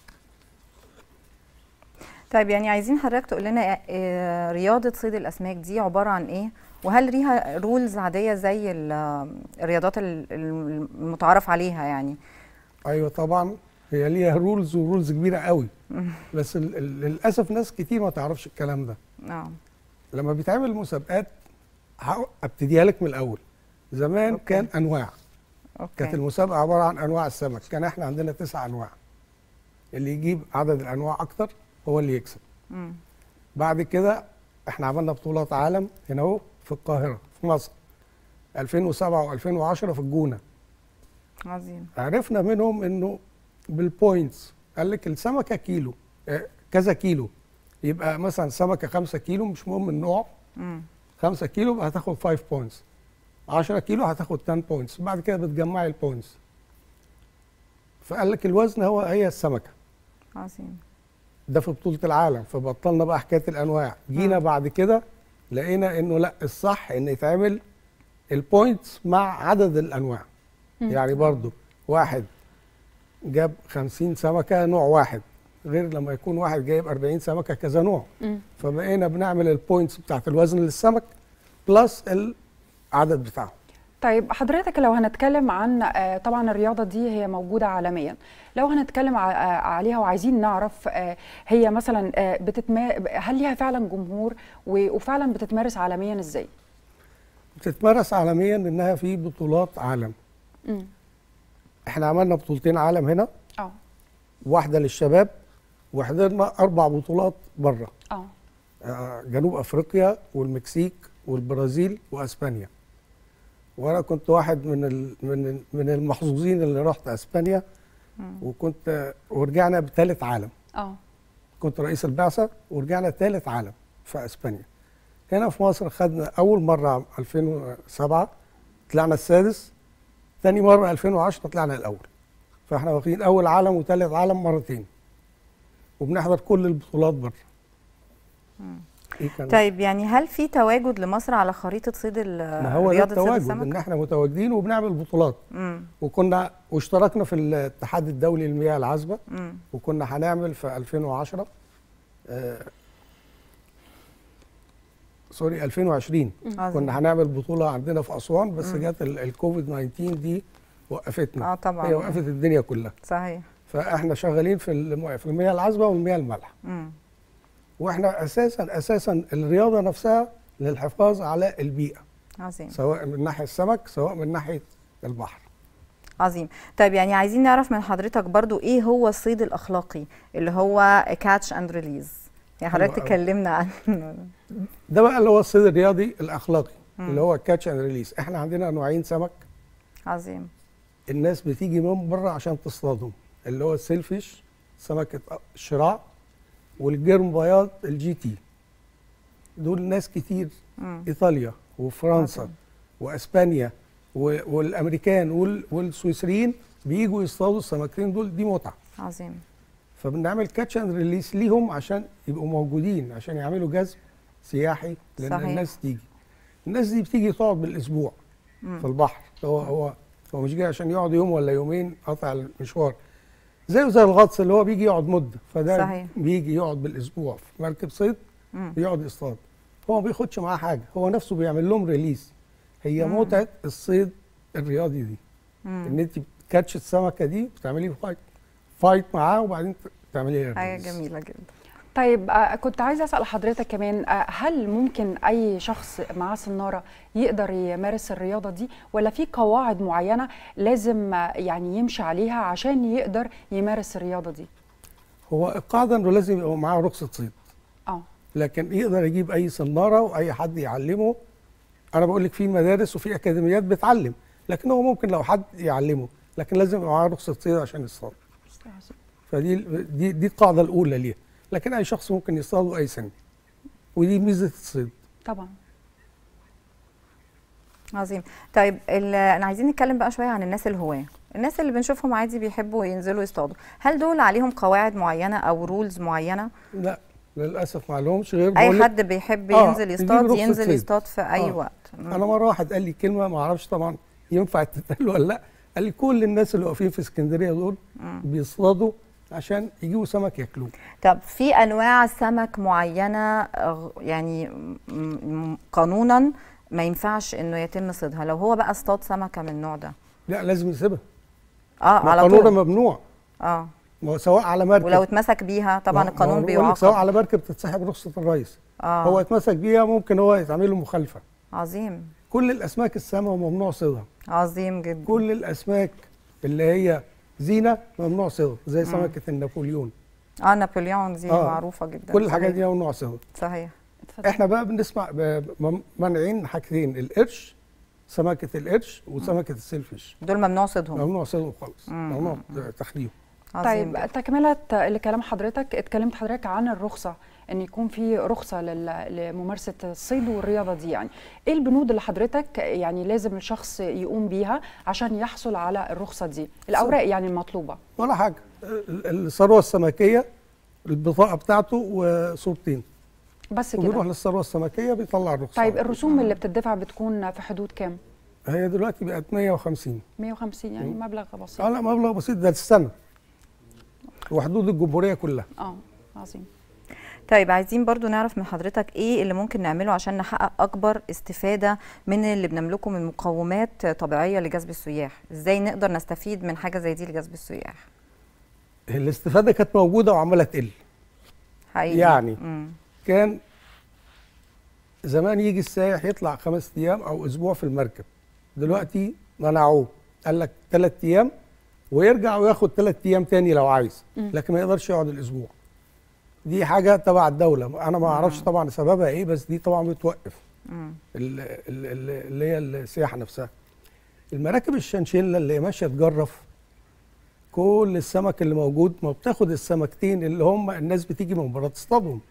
طيب يعني عايزين حضرتك تقول لنا آه، رياضة صيد الأسماك دي عبارة عن إيه؟ وهل ليها رولز عادية زي ال- الرياضات ال- المتعارف عليها يعني؟ ايوه طبعا هي ليها رولز ورولز كبيره قوي بس ال- ال- للاسف ناس كتير ما تعرفش الكلام ده اه لما بيتعمل مسابقات هق- ابتديها لك من الاول زمان أوكي. كان انواع كانت اوكي المسابقه عباره عن انواع السمك كان احنا عندنا تسع انواع اللي يجيب عدد الانواع اكتر هو اللي يكسب مم. بعد كده احنا عملنا بطولات عالم هنا اهو في القاهره في مصر 2007 و2010 في الجونه عظيم عرفنا منهم انه بالبوينتس قال لك السمكه كيلو آه، كذا كيلو يبقى مثلا سمكه 5 كيلو مش مهم النوع مم. 5 كيلو يبقى هتاخد 5 بوينتس 10 كيلو هتاخد 10 بوينتس بعد كده بتجمعي البوينتس فقال لك الوزن هو هي السمكه عظيم ده في بطوله العالم فبطلنا بقى حكايه الانواع جينا بعد كده لقينا انه لا الصح ان يتعمل البوينتس مع عدد الانواع يعني برضو واحد جاب 50 سمكه نوع واحد غير لما يكون واحد جايب 40 سمكه كذا نوع مم. فبقينا بنعمل البوينتس بتاعت الوزن للسمك بلس العدد بتاعه طيب حضرتك لو هنتكلم عن آه، طبعا الرياضة دي هي موجودة عالميا لو هنتكلم ع- آه، عليها وعايزين نعرف آه، هي مثلا آه، بتتما هل ليها فعلا جمهور و- وفعلا بتتمارس عالميا ازاي؟ بتتمارس عالميا انها في بطولات عالم مم. احنا عملنا بطولتين عالم هنا اه واحده للشباب وحضرنا اربع بطولات بره اه آه، جنوب افريقيا والمكسيك والبرازيل واسبانيا وانا كنت واحد من ال- من ال- من المحظوظين اللي رحت اسبانيا وكنت ورجعنا بثالث عالم اه كنت رئيس البعثه ورجعنا ثالث عالم في اسبانيا هنا في مصر خدنا اول مره 2007 طلعنا السادس ثاني مره 2010 طلعنا الاول فاحنا واخدين اول عالم وثالث عالم مرتين وبنحضر كل البطولات بره إيه كان- طيب يعني هل في تواجد لمصر على خريطه صيد ال- ما هو ده رياضه صيد التواجد ان السمك؟ احنا متواجدين وبنعمل بطولات امم وكنا واشتركنا في الاتحاد الدولي للمياه العذبه امم وكنا هنعمل في 2010 آه سوري 2020 كنا هنعمل بطوله عندنا في اسوان بس جت ال- الكوفيد 19 دي وقفتنا اه طبعا هي وقفت الدنيا كلها صحيح فاحنا شغالين في الم- في المياه العذبه والمياه المالحه امم واحنا اساسا اساسا الرياضه نفسها للحفاظ على البيئه عظيم سواء من ناحيه السمك سواء من ناحيه البحر عظيم طيب يعني عايزين نعرف من حضرتك برضو ايه هو الصيد الاخلاقي اللي هو كاتش اند ريليز يعني حلو حضرتك أوي. تكلمنا عنه ده بقى اللي هو الصيد الرياضي الاخلاقي اللي هو كاتش اند ريليس احنا عندنا نوعين سمك عظيم الناس بتيجي من بره عشان تصطادهم اللي هو السيلفيش سمكه الشراع والجرم بياض الجي تي دول ناس كتير مم. ايطاليا وفرنسا عظيم. واسبانيا و- والامريكان وال- والسويسريين بيجوا يصطادوا السمكتين دول دي متعه عظيم فبنعمل كاتش اند ريليس ليهم عشان يبقوا موجودين عشان يعملوا جذب سياحي لان صحيح. الناس تيجي الناس دي بتيجي تقعد بالاسبوع في البحر هو هو هو مش جاي عشان يقعد يوم ولا يومين قطع المشوار زيه زي الغطس اللي هو بيجي يقعد مده فده صحيح. بيجي يقعد بالاسبوع في مركب صيد مم. يقعد يصطاد هو ما بياخدش معاه حاجه هو نفسه بيعمل لهم ريليس هي متعه الصيد الرياضي دي مم. ان انت بتكاتش السمكه دي بتعملي فايت فايت معاه وبعدين تعملي حاجه ريليس. جميله جدا طيب آه، كنت عايزه اسال حضرتك كمان آه، هل ممكن اي شخص معاه صناره يقدر يمارس الرياضه دي ولا في قواعد معينه لازم آه، يعني يمشي عليها عشان يقدر يمارس الرياضه دي هو القاعده انه لازم يبقى معاه رخصه صيد اه لكن يقدر يجيب اي صناره واي حد يعلمه انا بقول لك في مدارس وفي اكاديميات بتعلم لكن هو ممكن لو حد يعلمه لكن لازم يبقى معاه رخصه صيد عشان يصطاد فدي دي دي القاعده الاولى ليها لكن اي شخص ممكن يصطاد اي سن ودي ميزه الصيد طبعا عظيم طيب ال- انا عايزين نتكلم بقى شويه عن الناس الهواه الناس اللي بنشوفهم عادي بيحبوا ينزلوا يصطادوا هل دول عليهم قواعد معينه او رولز معينه لا للاسف ما لهمش غير اي بقول لك حد بيحب آه، ينزل يجيب يصطاد رخصة ينزل صيد. يصطاد في اي آه. وقت مم. انا مره واحد قال لي كلمه ما اعرفش طبعا ينفع تتقال ولا لا قال لي كل الناس اللي واقفين في اسكندريه دول بيصطادوا عشان يجيبوا سمك ياكلوه طب في انواع سمك معينه آه، يعني م- م- قانونا ما ينفعش انه يتم صيدها لو هو بقى اصطاد سمكه من النوع ده لا لازم يسيبها اه ما على قانونا طول ممنوع اه ما هو سواء على مركب ولو اتمسك بيها طبعا ما- القانون ما هو بقول لك بيعاقب سواء على مركب تتسحب رخصه الرئيس اه هو اتمسك بيها ممكن هو يتعمل له مخالفه عظيم كل الاسماك السامه ممنوع صيدها عظيم جدا كل الاسماك اللي هي زينه ممنوع صيدها زي سمكه النابليون اه نابليون دي آه. معروفه جدا كل الحاجات صحيح. دي ممنوع صيدها صحيح اتفضل. احنا بقى بنسمع ب- م- مانعين حاجتين القرش سمكه القرش وسمكه السيلفيش دول ممنوع صيدهم ممنوع صيدهم خالص مم. ممنوع تخليهم عظيم طيب تكمله لكلام حضرتك اتكلمت حضرتك عن الرخصه ان يكون في رخصه لل- لممارسه الصيد والرياضه دي يعني ايه البنود اللي حضرتك يعني لازم الشخص يقوم بيها عشان يحصل على الرخصه دي الاوراق يعني المطلوبه ولا حاجه ال- الثروه السمكيه البطاقه بتاعته وصورتين بس وبيروح كده للثروه السمكيه بيطلع الرخصه طيب الرسوم اللي بتدفع بتكون في حدود كام هي دلوقتي بقت 150 150 يعني مبلغ بسيط اه لا مبلغ بسيط ده السنه وحدود الجمهوريه كلها اه عظيم طيب عايزين برضو نعرف من حضرتك ايه اللي ممكن نعمله عشان نحقق اكبر استفادة من اللي بنملكه من مقومات طبيعية لجذب السياح ازاي نقدر نستفيد من حاجة زي دي لجذب السياح الاستفاده كانت موجوده وعماله تقل حقيقي يعني. مم. كان زمان يجي السائح يطلع خمس ايام او اسبوع في المركب دلوقتي منعوه قال لك ثلاث ايام ويرجع وياخد ثلاث ايام تاني لو عايز لكن ما يقدرش يقعد الاسبوع دي حاجه تبع الدوله انا ما اعرفش طبعا سببها ايه بس دي طبعا بتوقف مم. ال- ال- ال- اللي هي السياحه نفسها المراكب الشنشيلا اللي ماشيه تجرف كل السمك اللي موجود ما بتاخد السمكتين اللي هم الناس بتيجي من بره تصطادهم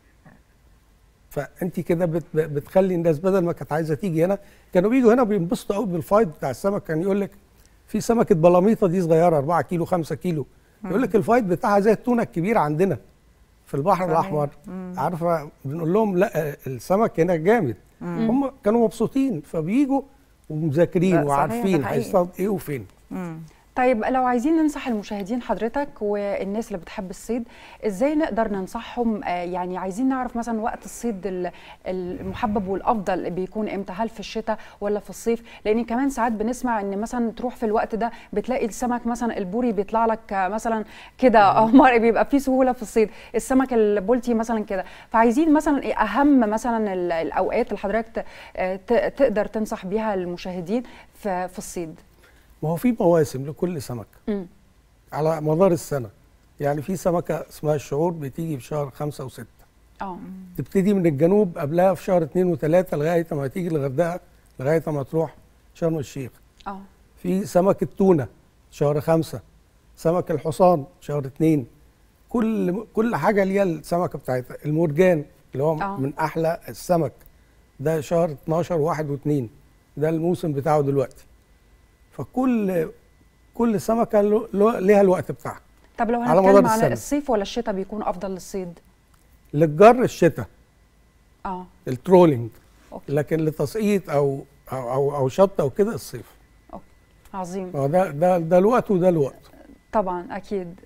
فانت كده بت بتخلي الناس بدل ما كانت عايزه تيجي هنا كانوا بيجوا هنا بينبسطوا قوي بالفايض بتاع السمك كان يقول لك في سمكه بلاميطه دي صغيره 4 كيلو 5 كيلو يقول لك الفايض بتاعها زي التونه الكبيره عندنا في البحر صحيح. الاحمر عارفه بنقول لهم لا السمك هنا جامد هم كانوا مبسوطين فبيجوا ومذاكرين لا، صحيح، وعارفين ده حقيقي. هيصطاد ايه وفين مم. طيب لو عايزين ننصح المشاهدين حضرتك والناس اللي بتحب الصيد ازاي نقدر ننصحهم آه، يعني عايزين نعرف مثلا وقت الصيد ال- المحبب والافضل بيكون امتى هل في الشتاء ولا في الصيف لان كمان ساعات بنسمع ان مثلا تروح في الوقت ده بتلاقي السمك مثلا البوري بيطلع لك آه، مثلا كده احمر بيبقى فيه سهوله في الصيد السمك البولتي مثلا كده فعايزين مثلا ايه اهم مثلا ال- الاوقات اللي حضرتك ت- آه، ت- تقدر تنصح بيها المشاهدين في في الصيد ما هو في مواسم لكل سمك مم. على مدار السنه يعني في سمكه اسمها الشعور بتيجي في شهر خمسة وستة اه تبتدي من الجنوب قبلها في شهر اتنين وتلاتة لغايه ما تيجي الغردقه لغايه ما تروح شرم الشيخ اه في سمك التونه شهر خمسة سمك الحصان شهر اتنين كل كل حاجه ليها السمكه بتاعتها المرجان اللي هو آه. من احلى السمك ده شهر 12 واحد واتنين ده الموسم بتاعه دلوقتي فكل كل سمكه له- له- ليها الوقت بتاعها طب لو على هنتكلم مدار عن السنة. الصيف ولا الشتاء بيكون افضل للصيد للجر الشتاء اه الترولينج أوكي. لكن لتسقيط او او او, أو شط او كده الصيف عظيم هو ده ده ده الوقت وده الوقت طبعا اكيد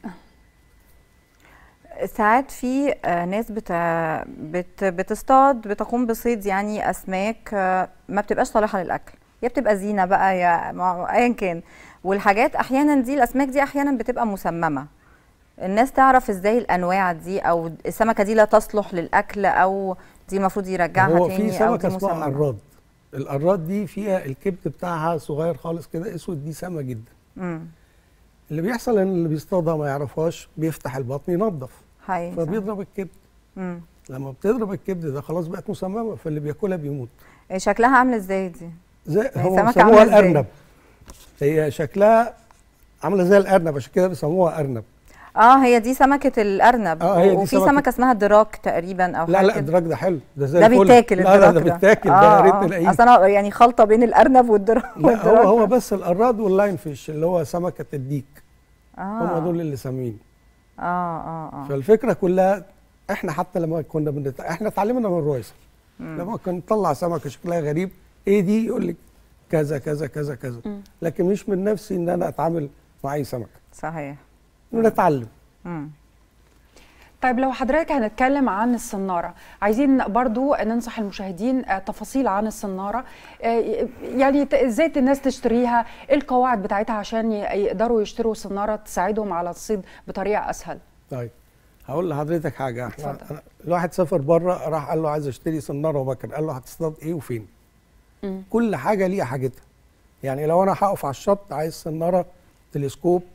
ساعات في آه، ناس بت... بت... بتصطاد بتقوم بصيد يعني اسماك آه، ما بتبقاش صالحه للاكل يا بتبقى زينه بقى يا ما- ايا كان والحاجات احيانا دي الاسماك دي احيانا بتبقى مسممه الناس تعرف ازاي الانواع دي او السمكه دي لا تصلح للاكل او دي المفروض يرجعها هو تاني في او سمكه دي اسمها مسممه قراد القراد دي فيها الكبد بتاعها صغير خالص كده اسود دي سامه جدا امم اللي بيحصل ان اللي بيصطادها ما يعرفهاش بيفتح البطن ينظف حقيقي صح. فبيضرب الكبد مم. لما بتضرب الكبد ده خلاص بقت مسممه فاللي بياكلها بيموت إيه شكلها عامل ازاي دي زي هي هو سمكة بيسموها عاملة إزاي؟ الارنب هي شكلها عامله زي الارنب عشان كده بيسموها ارنب اه هي دي سمكه الارنب آه، هي دي وفي سمكة- سمكه اسمها دراك تقريبا او لا حاجه لا كده. الدراج ده حلو ده زي ده الفل. بيتاكل لا لا الدراك ده بيتاكل ده يا ريت نلاقيه اصل انا يعني خلطه بين الارنب والدراك لا هو هو بس القراد واللاين فيش اللي هو سمكه الديك آه. هم دول اللي سامين اه اه اه فالفكره كلها احنا حتى لما كنا بنت... احنا اتعلمنا من رويسر لما كنا نطلع سمكه شكلها غريب ايه دي يقول لك كذا كذا كذا كذا لكن مش من نفسي ان انا اتعامل مع اي سمكه صحيح نتعلم مم. طيب لو حضرتك هنتكلم عن الصنارة عايزين برضو ننصح المشاهدين آه، تفاصيل عن الصنارة آه، يعني ت- ازاي الناس تشتريها ايه القواعد بتاعتها عشان ي- يقدروا يشتروا صنارة تساعدهم على الصيد بطريقة اسهل طيب هقول لحضرتك حاجه احنا اتفضل. أنا- الواحد سافر بره راح قال له عايز اشتري صناره وبكر قال له هتصطاد ايه وفين مم. كل حاجه ليها حاجتها يعني لو انا هقف على الشط عايز صناره تلسكوب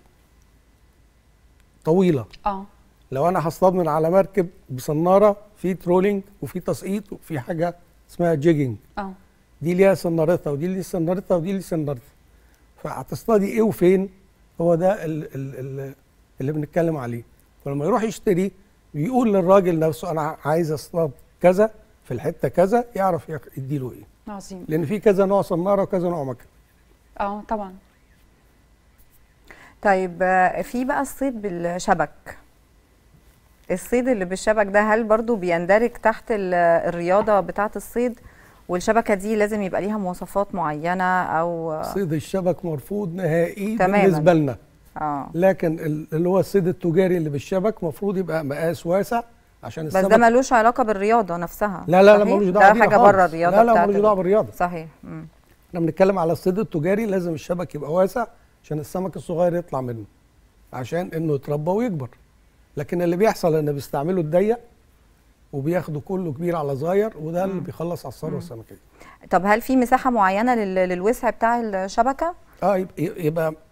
طويله اه لو انا هصطاد من على مركب بصناره في ترولينج وفي تسقيط وفي حاجه اسمها جيجنج اه دي ليها صنارتها ودي ليها صنارتها ودي ليها صنارتها فهتصطادي ايه وفين هو ده ال ال ال اللي بنتكلم عليه فلما يروح يشتري بيقول للراجل نفسه انا عايز اصطاد كذا في الحته كذا يعرف يق- يديله ايه عظيم لان في كذا نوع صناره وكذا نوع مكنه اه طبعا طيب آه، في بقى الصيد بالشبك الصيد اللي بالشبك ده هل برضو بيندرج تحت ال- الرياضة بتاعة الصيد والشبكة دي لازم يبقى ليها مواصفات معينة أو صيد الشبك مرفوض نهائي تماماً. بالنسبه لنا اه لكن ال- اللي هو الصيد التجاري اللي بالشبك المفروض يبقى مقاس واسع عشان بس السمك ده ملوش علاقة بالرياضة نفسها لا لا لا صحيح؟ ملوش دعوه ده بيها حاجة خالص. بره الرياضة لا لا بتاعت ملوش ال- دعوه بالرياضه صحيح مم. احنا بنتكلم على الصيد التجاري لازم الشبك يبقى واسع عشان السمك الصغير يطلع منه عشان انه يتربى ويكبر لكن اللي بيحصل ان بيستعملوا الضيق وبياخدوا كله كبير على صغير وده اللي بيخلص على الثروه السمكيه طب هل في مساحة معينة لل- للوسع بتاع الشبكة؟ اه يبقى, يبقى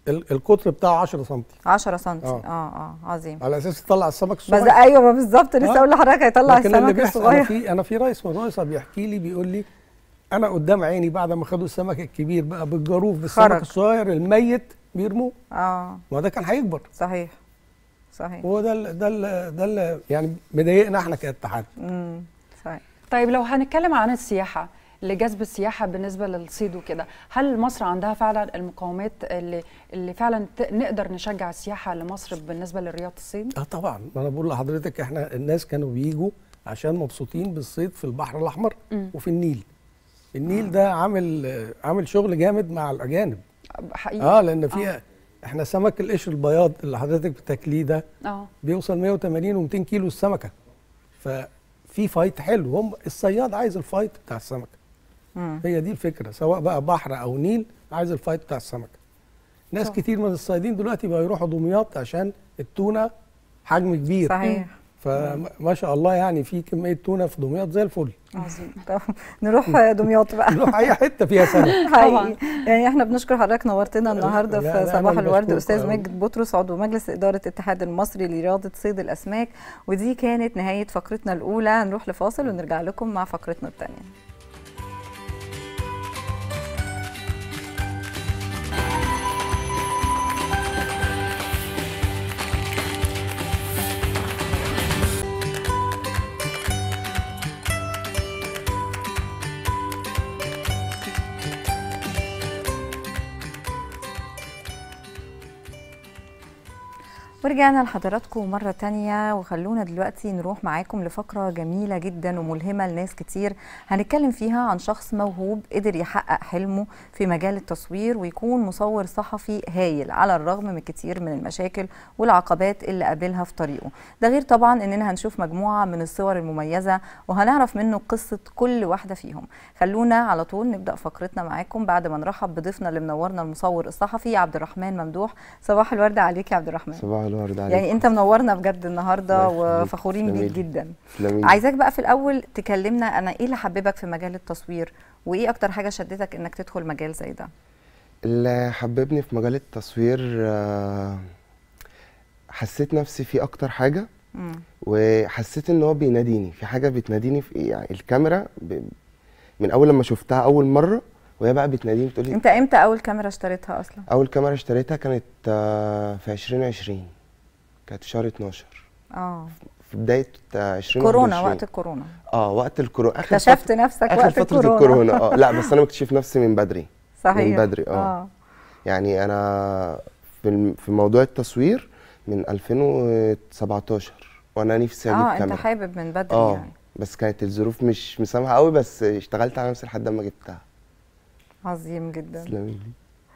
ال- القطر بتاعه 10 سم 10 سم آه. اه اه عظيم على اساس يطلع السمك بس الصغير ايوه ما بالظبط لسه آه. اقول لحضرتك هيطلع لكن اللي السمك بيحصل انا الصغير في انا في رئيس من الرؤساء بيحكي لي بيقول لي انا قدام عيني بعد ما خدوا السمك الكبير بقى بالجاروف بالسمك خرج. الصغير الميت بيرموه اه ما ده كان هيكبر صحيح صحيح هو ده ال- ده ال- ده اللي يعني مضايقنا احنا كاتحاد امم صحيح طيب لو هنتكلم عن السياحة لجذب السياحة بالنسبة للصيد وكده هل مصر عندها فعلا المقومات اللي اللي فعلا ت- نقدر نشجع السياحة لمصر بالنسبة لرياضة الصيد؟ اه طبعا ما انا بقول لحضرتك احنا الناس كانوا بيجوا عشان مبسوطين بالصيد في البحر الاحمر مم. وفي النيل النيل ده عامل آه، عامل شغل جامد مع الاجانب حقيقي اه لان في احنا سمك القشر البياض اللي حضرتك بتاكليه ده اه بيوصل 180 و200 كيلو السمكه ففي فايت حلو هم الصياد عايز الفايت بتاع السمكه امم هي دي الفكره سواء بقى بحر او نيل عايز الفايت بتاع السمكه ناس صح. كتير من الصيادين دلوقتي بقوا يروحوا دمياط عشان التونه حجم كبير صحيح فما شاء الله يعني في كميه تونه في دمياط زي الفل عظيم طب نروح دمياط بقى نروح اي حته فيها سمك حقيقي يعني احنا بنشكر حضرتك نورتنا النهارده لا، في لا، صباح أنا الورد بشكركم استاذ أوي. ماجد بطرس عضو مجلس اداره الاتحاد المصري لرياضه صيد الاسماك ودي كانت نهايه فقرتنا الاولى هنروح لفاصل ونرجع لكم مع فقرتنا الثانيه ورجعنا لحضراتكم مرة تانية وخلونا دلوقتي نروح معاكم لفقرة جميلة جدا وملهمة لناس كتير هنتكلم فيها عن شخص موهوب قدر يحقق حلمه في مجال التصوير ويكون مصور صحفي هايل على الرغم من كتير من المشاكل والعقبات اللي قابلها في طريقه ده غير طبعا اننا هنشوف مجموعة من الصور المميزة وهنعرف منه قصة كل واحدة فيهم خلونا على طول نبدأ فقرتنا معاكم بعد ما نرحب بضيفنا اللي منورنا المصور الصحفي عبد الرحمن ممدوح صباح الورد عليك يا عبد الرحمن صباح الورد عليك يعني انت منورنا بجد النهارده الله يخليك. وفخورين بيك تسلميلي. جدا تسلمي لي. عايزاك بقى في الاول تكلمنا انا ايه اللي حببك في مجال التصوير وايه اكتر حاجه شدتك انك تدخل مجال زي ده اللي حببني في مجال التصوير آه، حسيت نفسي فيه اكتر حاجه مم. وحسيت ان هو بيناديني في حاجه بتناديني في يعني الكاميرا ب... من اول لما شفتها اول مره وهي بقى بتناديني بتقول لي انت امتى اول كاميرا اشتريتها اصلا اول كاميرا اشتريتها كانت آه، في 2020 كانت في شهر 12 اه في بدايه آه، 2021 كورونا وقت الكورونا اه وقت الكورونا اخر اكتشفت فترة- نفسك اخر وقت فتره الكورونا الكورونا اه لا بس انا مكتشف نفسي من بدري صحيح من بدري، آه. يعني انا في الم- في موضوع التصوير من 2017 وانا نفسي اجيب اه انت كاميرا حابب من بدري اه يعني بس كانت الظروف مش مسامحه قوي بس اشتغلت على نفسي لحد ما جبتها عظيم جدا تسلمي لي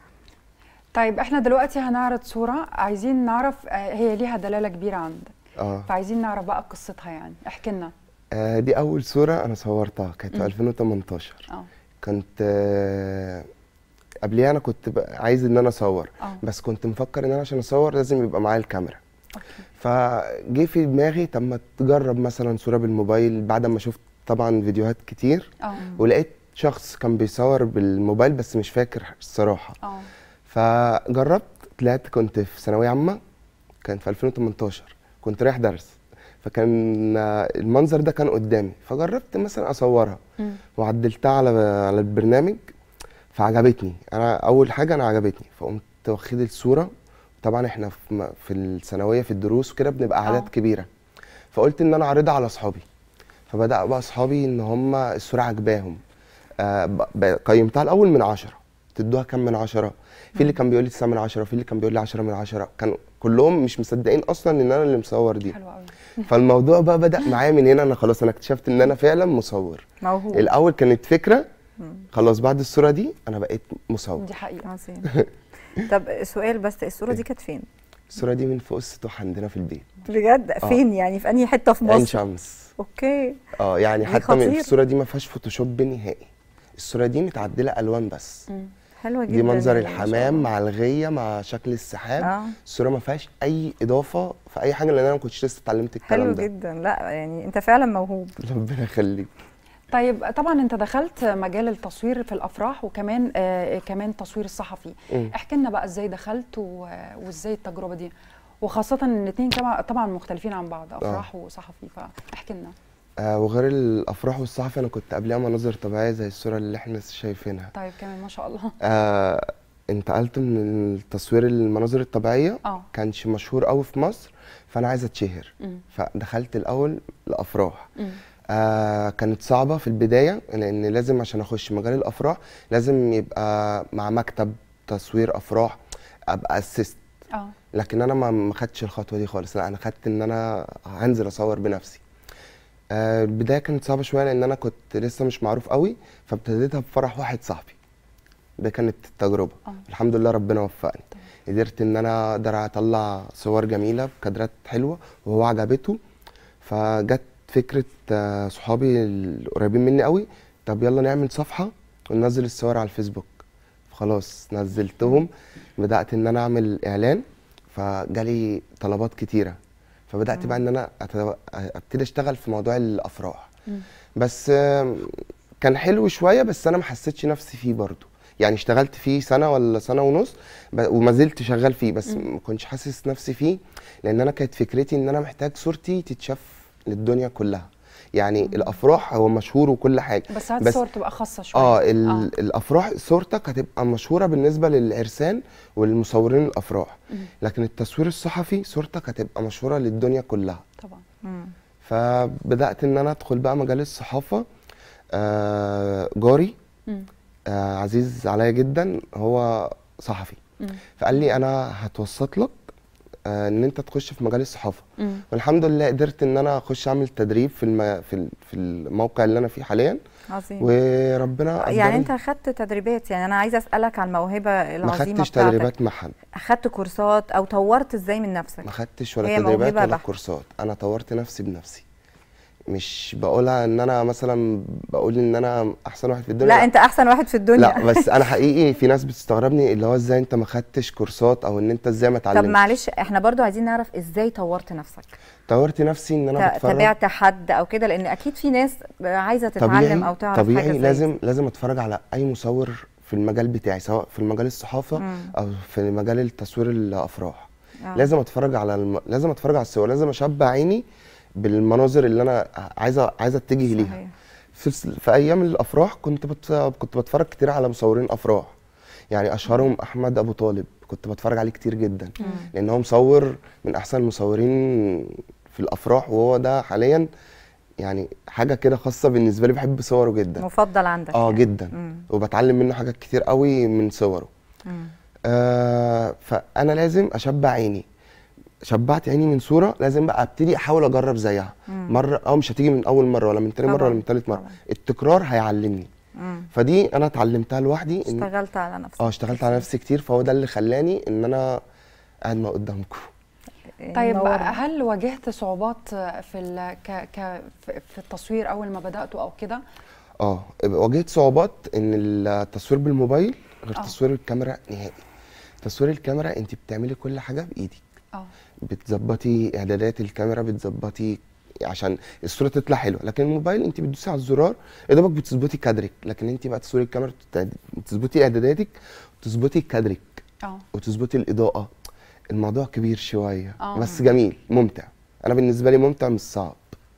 طيب احنا دلوقتي هنعرض صورة عايزين نعرف آه، هي ليها دلالة كبيرة عندك اه فعايزين نعرف بقى قصتها يعني احكي لنا آه، دي اول صوره انا صورتها كانت في مم. 2018 اه كنت آه، قبليها انا كنت بقى عايز ان انا اصور اه بس كنت مفكر ان انا عشان اصور لازم يبقى معايا الكاميرا اوكي فجه في دماغي طب ما تجرب مثلا صوره بالموبايل بعد ما شفت طبعا فيديوهات كتير اه ولقيت شخص كان بيصور بالموبايل بس مش فاكر الصراحه اه فجربت طلعت كنت في ثانويه عامه كان في 2018 كنت رايح درس فكان آه، المنظر ده كان قدامي فجربت مثلا اصورها مم. وعدلتها على على البرنامج فعجبتني انا اول حاجه انا عجبتني فقمت واخد الصوره طبعا احنا في م- في الثانويه في الدروس وكده بنبقى اعداد آه. كبيره فقلت ان انا اعرضها على اصحابي فبدا بقى اصحابي ان هم الصوره عجباهم آه ب- ب- قيمتها الاول من عشرة تدوها كام من عشرة في اللي كان بيقول لي 9 من عشرة في اللي كان بيقول لي 10 من عشرة كانوا كلهم مش مصدقين اصلا ان انا اللي مصور دي حلو قوي فالموضوع بقى بدا معايا من هنا انا خلاص انا اكتشفت ان انا فعلا مصور موهوب الاول كانت فكره مم. خلاص بعد الصوره دي انا بقيت مصور دي حقيقة عظيم طب سؤال بس الصوره دي كانت فين الصوره دي من فوق السطوح عندنا في البيت بجد فين يعني في انهي حته في عين مصر شمس اوكي اه يعني دي حتى من خطير. الصوره دي ما فيهاش فوتوشوب نهائي الصوره دي متعدله الوان بس مم. حلوه جدا دي منظر يعني ما شاء الحمام الله. مع الغيه مع شكل السحاب اه الصوره ما فيهاش اي اضافه في اي حاجه لان انا ما كنتش لسه اتعلمت الكلام حلو ده جدا لا يعني انت فعلا موهوب ربنا يخليك طيب طبعا انت دخلت مجال التصوير في الافراح وكمان آه كمان تصوير الصحفي مم. احكي لنا بقى ازاي دخلت و- وازاي التجربه دي وخاصه ان الاثنين طبعا مختلفين عن بعض افراح وصحفي فاحكي لنا آه وغير الافراح والصحفي انا كنت قبلها مناظر طبيعيه زي الصوره اللي احنا شايفينها طيب كمان ما شاء الله آه انتقلت من التصوير المناظر الطبيعيه اه كانش مشهور قوي في مصر فانا عايز اتشهر مم. فدخلت الاول الافراح مم. آه كانت صعبه في البدايه لان لازم عشان اخش مجال الافراح لازم يبقى مع مكتب تصوير افراح ابقى اسست اه لكن انا ما ما خدتش الخطوه دي خالص لا انا خدت ان انا هنزل اصور بنفسي آه البدايه كانت صعبه شويه لان انا كنت لسه مش معروف قوي فابتديتها بفرح واحد صاحبي ده كانت التجربه آه. الحمد لله ربنا وفقني قدرت ان انا اقدر اطلع صور جميله بكادرات حلوه وهو عجبته فجت فكره آه، صحابي القريبين مني قوي طب يلا نعمل صفحه وننزل الصور على الفيسبوك خلاص نزلتهم بدات ان انا اعمل اعلان فجالي طلبات كتيره فبدات بقى ان انا أت- ابتدي اشتغل في موضوع الافراح مم. بس آم، كان حلو شويه بس انا ما حسيتش نفسي فيه برضو يعني اشتغلت فيه سنه ولا سنه ونص ب- وما زلت شغال فيه بس ما كنتش حاسس نفسي فيه لان انا كانت فكرتي ان انا محتاج صورتي تتشاف للدنيا كلها يعني الافراح هو مشهور وكل حاجه بس هات بس- صور تبقى خاصه شويه اه ال- الافراح صورتك هتبقى مشهوره بالنسبه للعرسان والمصورين الافراح لكن التصوير الصحفي صورتك هتبقى مشهوره للدنيا كلها طبعا مم. فبدات ان انا ادخل بقى مجال الصحافه آه جاري مم. آه عزيز عليا جدا هو صحفي مم. فقال لي انا هتوسط لك آه ان انت تخش في مجال الصحافه مم. والحمد لله قدرت ان انا اخش اعمل تدريب في الم... في ال- في الموقع اللي انا فيه حاليا عظيم وربنا يعني قدرني. انت اخدت تدريبات يعني انا عايزه اسالك عن الموهبه ما العظيمه خدتش بتاعتك تدريبات مع حد اخدت كورسات او طورت ازاي من نفسك ما خدتش ولا هي تدريبات موهبة ولا بحت. كورسات انا طورت نفسي بنفسي مش بقولها ان انا مثلا بقول ان انا احسن واحد في الدنيا لا انت احسن واحد في الدنيا لا بس انا حقيقي في ناس بتستغربني اللي هو ازاي انت ما خدتش كورسات او ان انت ازاي ما طب اتعلمتش معلش احنا برضو عايزين نعرف ازاي طورت نفسك طورت نفسي ان انا تا- بتفرج تابعت حد او كده لان اكيد في ناس عايزه تتعلم او تعرف طبيعي حاجه زي لازم دي. لازم اتفرج على اي مصور في المجال بتاعي سواء في المجال الصحافه مم. او في مجال التصوير الافراح آه. لازم اتفرج على الم... لازم اتفرج على الصور لازم اشبع عيني بالمناظر اللي انا عايزه عايزه اتجه ليها صحيح. في, الس- في ايام الافراح كنت بت... كنت بتفرج كتير على مصورين افراح يعني اشهرهم احمد ابو طالب كنت بتفرج عليه كتير جدا لان هو مصور من احسن المصورين في الافراح وهو ده حاليا يعني حاجه كده خاصه بالنسبه لي بحب صوره جدا مفضل عندك اه يعني. جدا مم. وبتعلم منه حاجات كتير قوي من صوره مم. آه فانا لازم اشبع عيني شبعت عيني من صوره لازم بقى ابتدي احاول اجرب زيها مره اه مش هتيجي من اول مره ولا من تاني مره طبعاً، ولا من تالت مره طبعاً. التكرار هيعلمني مم. فدي انا اتعلمتها لوحدي إن- اشتغلت على نفسك اه اشتغلت على نفسي كتير فهو ده اللي خلاني ان انا قاعد ما قدامكم طيب نورنا. هل واجهت صعوبات في ال... ك... ك... في- في التصوير اول ما بدات او كده اه واجهت صعوبات ان التصوير بالموبايل غير آه. تصوير الكاميرا نهائي تصوير الكاميرا انت بتعملي كل حاجه بايدك اه بتظبطي اعدادات الكاميرا بتظبطي عشان الصوره تطلع حلوه لكن الموبايل انت بتدوسي على الزرار يا دوبك بتظبطي كادرك لكن انت بقى تصوير الكاميرا بتت- بتظبطي اعداداتك وتظبطي كادرك اه وتظبطي الاضاءه الموضوع كبير شويه آه. بس جميل ممتع انا بالنسبه لي ممتع مش صعب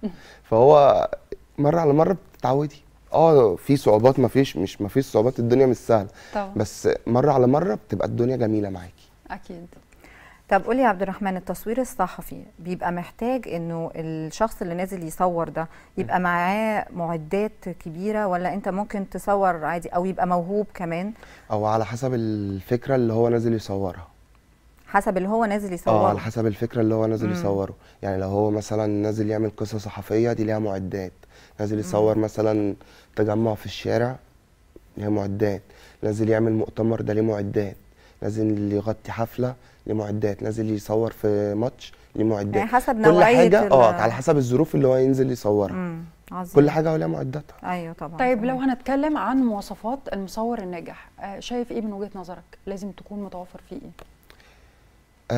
فهو مره على مره بتتعودي اه في صعوبات ما فيش مش ما فيش صعوبات الدنيا مش سهله طبعا بس مره على مره بتبقى الدنيا جميله معاكي اكيد طب قولي يا عبد الرحمن التصوير الصحفي بيبقى محتاج انه الشخص اللي نازل يصور ده يبقى معاه معدات كبيره ولا انت ممكن تصور عادي او يبقى موهوب كمان او على حسب الفكره اللي هو نازل يصورها حسب اللي هو نازل اه يصوره على حسب الفكره اللي هو نازل مم. يصوره يعني لو هو مثلا نازل يعمل قصه صحفيه دي ليها معدات نازل يصور مثلا تجمع في الشارع ليها معدات نازل يعمل مؤتمر ده ليه معدات نازل يغطي حفله ليه معدات نازل يصور في ماتش ليه معدات يعني حسب كل نوعيه حاجه ال- اه على حسب الظروف اللي هو ينزل يصورها مم. عظيم كل حاجه وليها معداتها ايوه طبعا طيب تمام. لو هنتكلم عن مواصفات المصور الناجح آه، شايف ايه من وجهة نظرك لازم تكون متوفر فيه ايه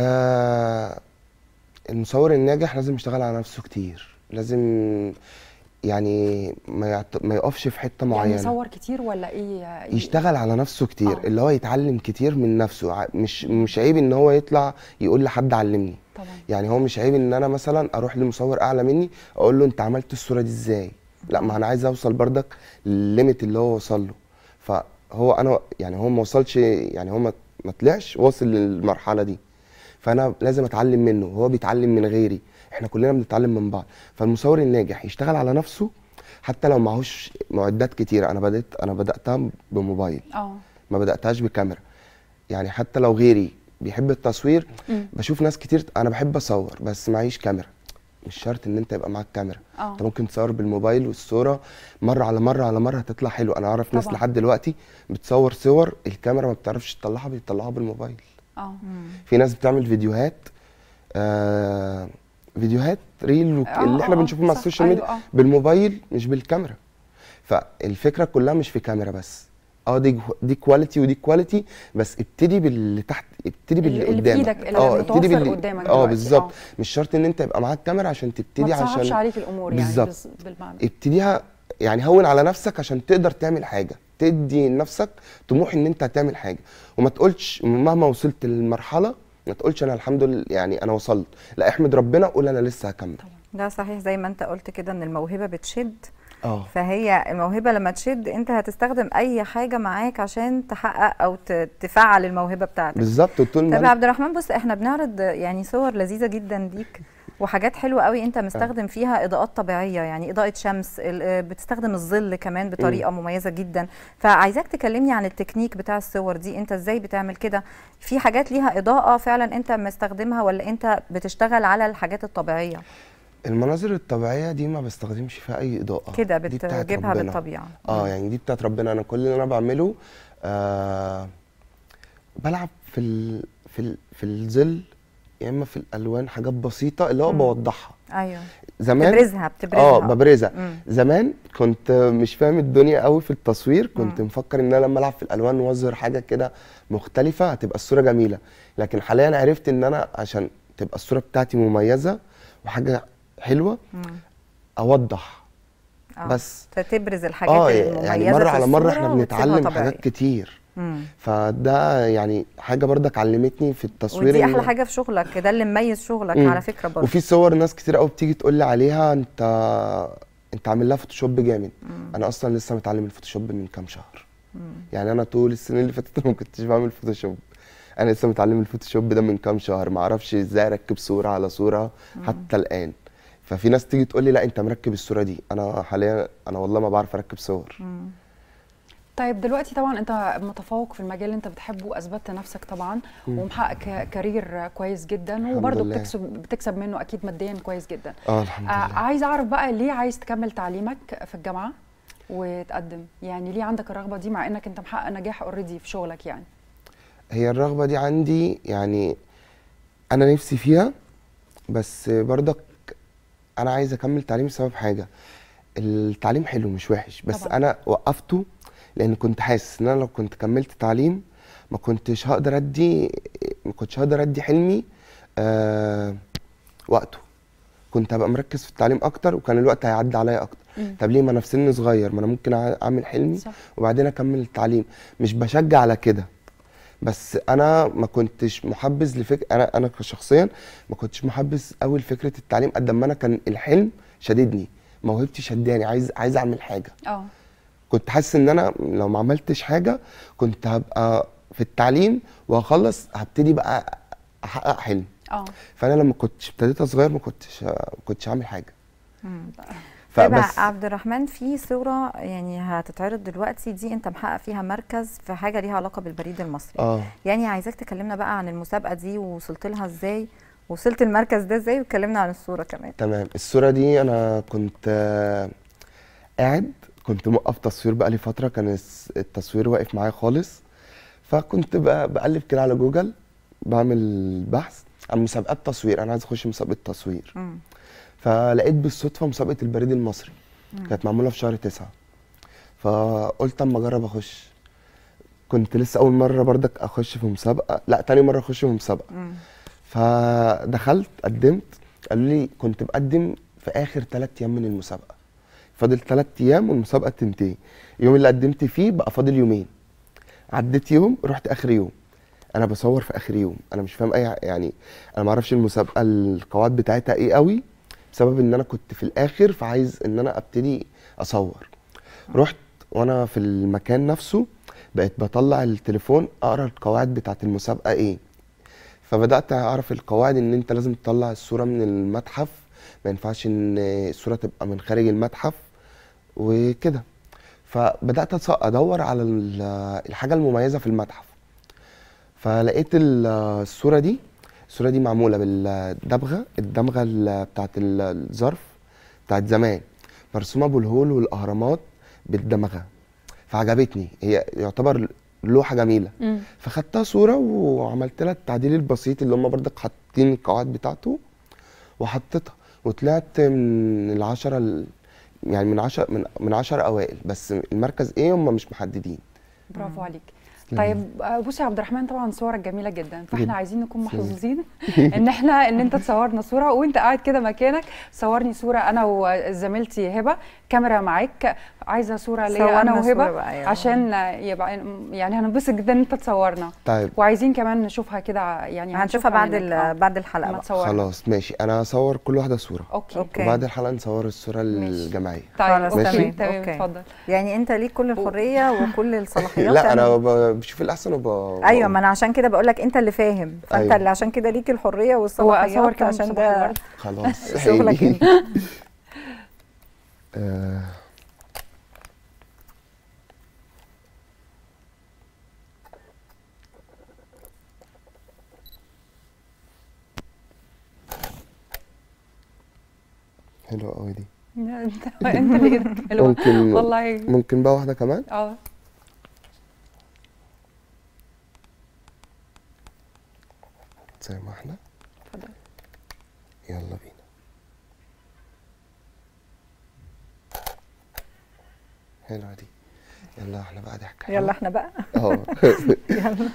آه المصور الناجح لازم يشتغل على نفسه كتير لازم يعني ما, يعت... ما يقفش في حته معينه يعني يصور كتير ولا ايه يشتغل على نفسه كتير آه. اللي هو يتعلم كتير من نفسه ع- مش مش عيب ان هو يطلع يقول لحد علمني طبعا يعني هو مش عيب ان انا مثلا اروح لمصور اعلى مني اقول له انت عملت الصوره دي ازاي لا ما انا عايز اوصل بردك للليميت اللي هو وصل له فهو انا يعني هو ما وصلش يعني هو ما ما طلعش واصل للمرحله دي فانا لازم اتعلم منه وهو بيتعلم من غيري احنا كلنا بنتعلم من بعض فالمصور الناجح يشتغل على نفسه حتى لو معهوش معدات كتيره انا بدات انا بداتها بموبايل اه ما بداتهاش بكاميرا يعني حتى لو غيري بيحب التصوير مم. بشوف ناس كتير انا بحب اصور بس معيش كاميرا مش شرط ان انت يبقى معاك كاميرا اه انت ممكن تصور بالموبايل والصوره مره على مره على مره هتطلع حلو انا اعرف ناس طبعا. لحد دلوقتي بتصور صور الكاميرا ما بتعرفش تطلعها بيطلعوها بالموبايل اه في ناس بتعمل فيديوهات آه فيديوهات ريل وك... آه، اللي احنا آه، بنشوفه مع صح، السوشيال ميديا أيوة، آه. بالموبايل مش بالكاميرا فالفكره كلها مش في كاميرا بس اه دي دي كواليتي ودي كواليتي بس ابتدي باللي تحت ابتدي باللي اللي في قدامك إيدك، اللي اه متوفر ابتدي باللي قدامك اه دلوقتي، بالظبط آه. مش شرط ان انت يبقى معاك كاميرا عشان تبتدي ما تصعبش عشان عليك الامور يعني بالظبط. بس- بالمعنى ابتديها يعني هون على نفسك عشان تقدر تعمل حاجه تدي لنفسك طموح ان انت هتعمل حاجه وما تقولش مهما وصلت للمرحله ما تقولش انا الحمد لله يعني انا وصلت لا احمد ربنا قول انا لسه هكمل ده صحيح زي ما انت قلت كده ان الموهبه بتشد اه فهي الموهبه لما تشد انت هتستخدم اي حاجه معاك عشان تحقق او ت- تفعل الموهبه بتاعتك بالظبط وطول طب يا ما عبد الرحمن بص احنا بنعرض يعني صور لذيذه جدا ليك وحاجات حلوه قوي انت مستخدم فيها اضاءات طبيعيه يعني اضاءه شمس ال- آه، بتستخدم الظل كمان بطريقه مميزه جدا فعايزاك تكلمني عن التكنيك بتاع الصور دي انت ازاي بتعمل كده في حاجات ليها اضاءه فعلا انت مستخدمها ولا انت بتشتغل على الحاجات الطبيعيه المناظر الطبيعيه دي ما بستخدمش فيها اي اضاءه كده دي بتاعت بتجيبها ربنا. بالطبيعه اه يعني دي بتاعت ربنا انا كل اللي انا بعمله آه بلعب في ال في ال في الظل يا اما في الالوان حاجات بسيطه اللي هو مم. بوضحها ايوه زمان بتبرزها بتبرزها اه ببرزها مم. زمان كنت مش فاهم الدنيا قوي في التصوير كنت مم. مفكر ان انا لما العب في الالوان واظهر حاجه كده مختلفه هتبقى الصوره جميله لكن حاليا عرفت ان انا عشان تبقى الصوره بتاعتي مميزه وحاجه حلوه مم. اوضح آه. بس فتبرز الحاجات اه المميزه يعني مره في على مره الصورة احنا وتسيبها بنتعلم طبيعية. حاجات كتير مم. فده يعني حاجه برضك علمتني في التصوير ودي إن- احلى حاجه في شغلك ده اللي مميز شغلك مم. على فكره برضه وفي صور ناس كتير قوي بتيجي تقول لي عليها انت انت عامل لها فوتوشوب جامد مم. انا اصلا لسه متعلم الفوتوشوب من كام شهر يعني انا طول السنين اللي فاتت أنا ما كنتش بعمل فوتوشوب انا لسه متعلم الفوتوشوب ده من كام شهر ما اعرفش ازاي اركب صوره على صوره حتى الان ففي ناس تيجي تقول لي لا انت مركب الصوره دي انا حاليا انا والله ما بعرف اركب صور مم. طيب دلوقتي طبعا انت متفوق في المجال اللي انت بتحبه واثبتت نفسك طبعا ومحقق ك- كارير كويس جدا الحمد وبرضه لله. بتكسب بتكسب منه اكيد ماديا كويس جدا اه الحمد آه لله عايز اعرف بقى ليه عايز تكمل تعليمك في الجامعه وتقدم يعني ليه عندك الرغبه دي مع انك انت محقق نجاح اوريدي في شغلك يعني هي الرغبة دي عندي يعني أنا نفسي فيها بس برضك أنا عايز أكمل تعليم بسبب حاجة التعليم حلو مش وحش بس طبعاً. أنا وقفته لأن كنت حاسس إن أنا لو كنت كملت تعليم ما كنتش هقدر أدي ما كنتش هقدر أدي حلمي آه وقته كنت هبقى مركز في التعليم أكتر وكان الوقت هيعدي عليا أكتر مم. طب ليه ما أنا في سن صغير ما أنا ممكن أع- أعمل حلمي صح وبعدين اكمل التعليم مش بشجع على كده بس انا ما كنتش محبذ لفكره انا انا كشخصيا ما كنتش محبذ قوي لفكره التعليم قد ما انا كان الحلم شددني موهبتي شداني عايز عايز اعمل حاجه اه كنت حاسس ان انا لو ما عملتش حاجه كنت هبقى في التعليم وهخلص هبتدي بقى احقق حلم اه فانا لما كنت ابتديت صغير ما كنتش ما كنتش هعمل حاجه مم. طيب يا فبس عبد الرحمن في صوره يعني هتتعرض دلوقتي دي انت محقق فيها مركز في حاجه ليها علاقه بالبريد المصري اه يعني عايزاك تكلمنا بقى عن المسابقه دي ووصلت لها ازاي وصلت المركز ده ازاي واتكلمنا عن الصوره كمان تمام الصورة دي أنا كنت آه، قاعد كنت موقف تصوير بقالي فترة كان الس- التصوير واقف معايا خالص فكنت بقى بقلب كده على جوجل بعمل بحث عن مسابقات تصوير أنا عايز أخش مسابقة تصوير مم. فلقيت بالصدفة مسابقة البريد المصري كانت معمولة في شهر تسعة فقلت أما أجرب أخش كنت لسه أول مرة بردك أخش في مسابقة لا تاني مرة أخش في مسابقة مم. فدخلت قدمت قالوا لي كنت بقدم في اخر ثلاث ايام من المسابقه فاضل ثلاث ايام والمسابقه تنتهي اليوم اللي قدمت فيه بقى فاضل يومين عديت يوم رحت اخر يوم انا بصور في اخر يوم انا مش فاهم اي يعني انا ما اعرفش المسابقه القواعد بتاعتها ايه قوي بسبب ان انا كنت في الاخر فعايز ان انا ابتدي اصور رحت وانا في المكان نفسه بقيت بطلع التليفون اقرا القواعد بتاعت المسابقه ايه فبدات اعرف القواعد ان انت لازم تطلع الصوره من المتحف ما ينفعش ان الصوره تبقى من خارج المتحف وكده فبدات أص- ادور على ال- الحاجه المميزه في المتحف فلقيت ال- الصوره دي الصوره دي معموله بالدبغه الدمغه ال- بتاعت ال- الظرف بتاعت زمان مرسومه ابو الهول والاهرامات بالدمغه فعجبتني هي يعتبر لوحه جميله مم. فخدتها صوره وعملت لها التعديل البسيط اللي هم برضك حاطين القواعد بتاعته وحطيتها وطلعت من العشرة ال- يعني من عشرة من من عشرة اوائل بس المركز ايه هم مش محددين برافو عليك طيب آه، بصي يا عبد الرحمن طبعا صورك جميله جدا فاحنا جدا. عايزين نكون تسلمي. محظوظين ان احنا ان انت تصورنا صوره وانت قاعد كده مكانك صورني صوره انا وزميلتي هبه كاميرا معاك عايزه صوره ليا انا صورنا صورة وهبه بقى، يلا. عشان يبقى يعني هننبسط جدا ان انت تصورنا طيب وعايزين كمان نشوفها كده يعني هنشوفها بعد هناك. آه. ال- بعد الحلقه لما بقى تصورنا خلاص ماشي انا هصور كل واحده صوره اوكي, أوكي. وبعد الحلقه نصور الصوره ماشي. الجماعيه طيب خلاص، اوكي ماشي. تمام أوكي. اتفضل يعني انت ليك كل الحريه وكل الصلاحيات لا انا تعمل- ب- بشوف الاحسن وب ايوه ما انا عشان كده بقول لك انت اللي فاهم فانت أيوة. اللي عشان كده ليك الحريه هو والصلاحيات اصور كمان عشان صباح ده الورد خلاص شغلك حلو. انت آه، حلوة قوي دي انت انت اللي ايدك حلوه ممكن والله ممكن بقى واحدة كمان اه زي ما احنا اتفضل يلا بينا حلوة دي يلا احنا بقى ضحكة يلا احنا بقى اه يلا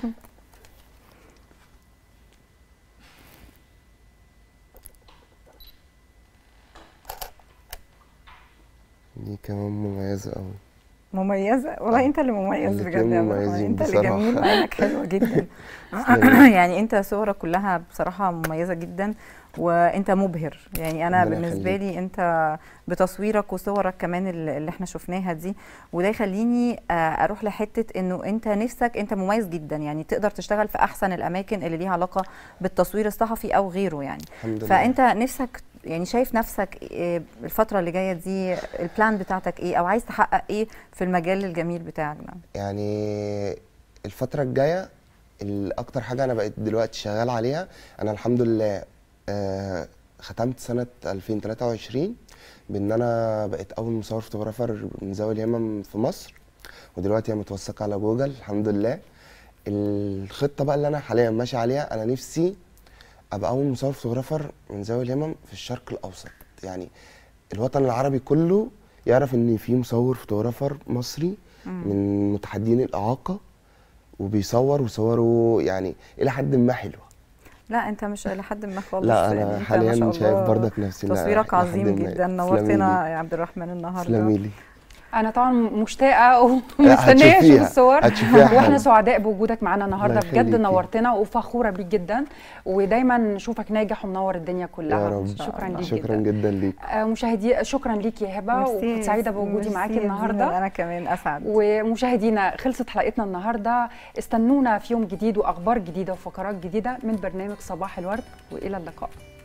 دي كمان مميزة قوي مميزه والله انت اللي مميز الاتنين بجد يا عبد الرحمن. مميزين انت اللي بصراحة. جميل وعينك حلوه جدا تسلمي. يعني انت صورك كلها بصراحه مميزه جدا وانت مبهر يعني انا ربنا بالنسبه يخليك. لي انت بتصويرك وصورك كمان اللي اللي احنا شفناها دي وده يخليني آه، اروح لحته انه انت نفسك انت مميز جدا يعني تقدر تشتغل في احسن الاماكن اللي ليها علاقه بالتصوير الصحفي او غيره يعني الحمد لله فانت نفسك يعني شايف نفسك إيه الفتره اللي جايه دي البلان بتاعتك ايه او عايز تحقق ايه في المجال الجميل بتاعك ده يعني الفترة الجاية الأكتر حاجة أنا بقيت دلوقتي شغال عليها أنا الحمد لله آه، ختمت سنة 2023 بإن أنا بقيت أول مصور فوتوغرافر من ذوي الهمم في مصر ودلوقتي هي متوثقة على جوجل الحمد لله الخطة بقى اللي أنا حاليا ماشي عليها أنا نفسي أبقى أول مصور فوتوغرافر من ذوي الهمم في الشرق الأوسط يعني الوطن العربي كله يعرف إن في مصور فوتوغرافر مصري من متحدين الإعاقة وبيصور وصوره يعني إلى حد ما حلوة لا انت مش لحد ما خالص لا يعني أنا انت ما حاليا شاء شايف الله برضك نفسي إن تصويرك إلى حد عظيم ما. جدا تسلمي نورتنا لي. يا عبد الرحمن النهارده تسلمي لي انا طبعا مشتاقه ومستنيه اشوف هتشوفيها. الصور هتشوفيها واحنا حالا. سعداء بوجودك معانا النهارده الله بجد يخليكي. نورتنا وفخوره بيك جدا ودايما نشوفك ناجح ومنور الدنيا كلها يا رب شكرا ليك شكرا جدا جدا ليك آه، مشاهدي شكرا ليك يا هبه ميرسي، وكنت سعيده بوجودي ميرسي معاكي يا دينا، النهارده انا كمان اسعد ومشاهدينا خلصت حلقتنا النهارده استنونا في يوم جديد واخبار جديده وفقرات جديده من برنامج صباح الورد والى اللقاء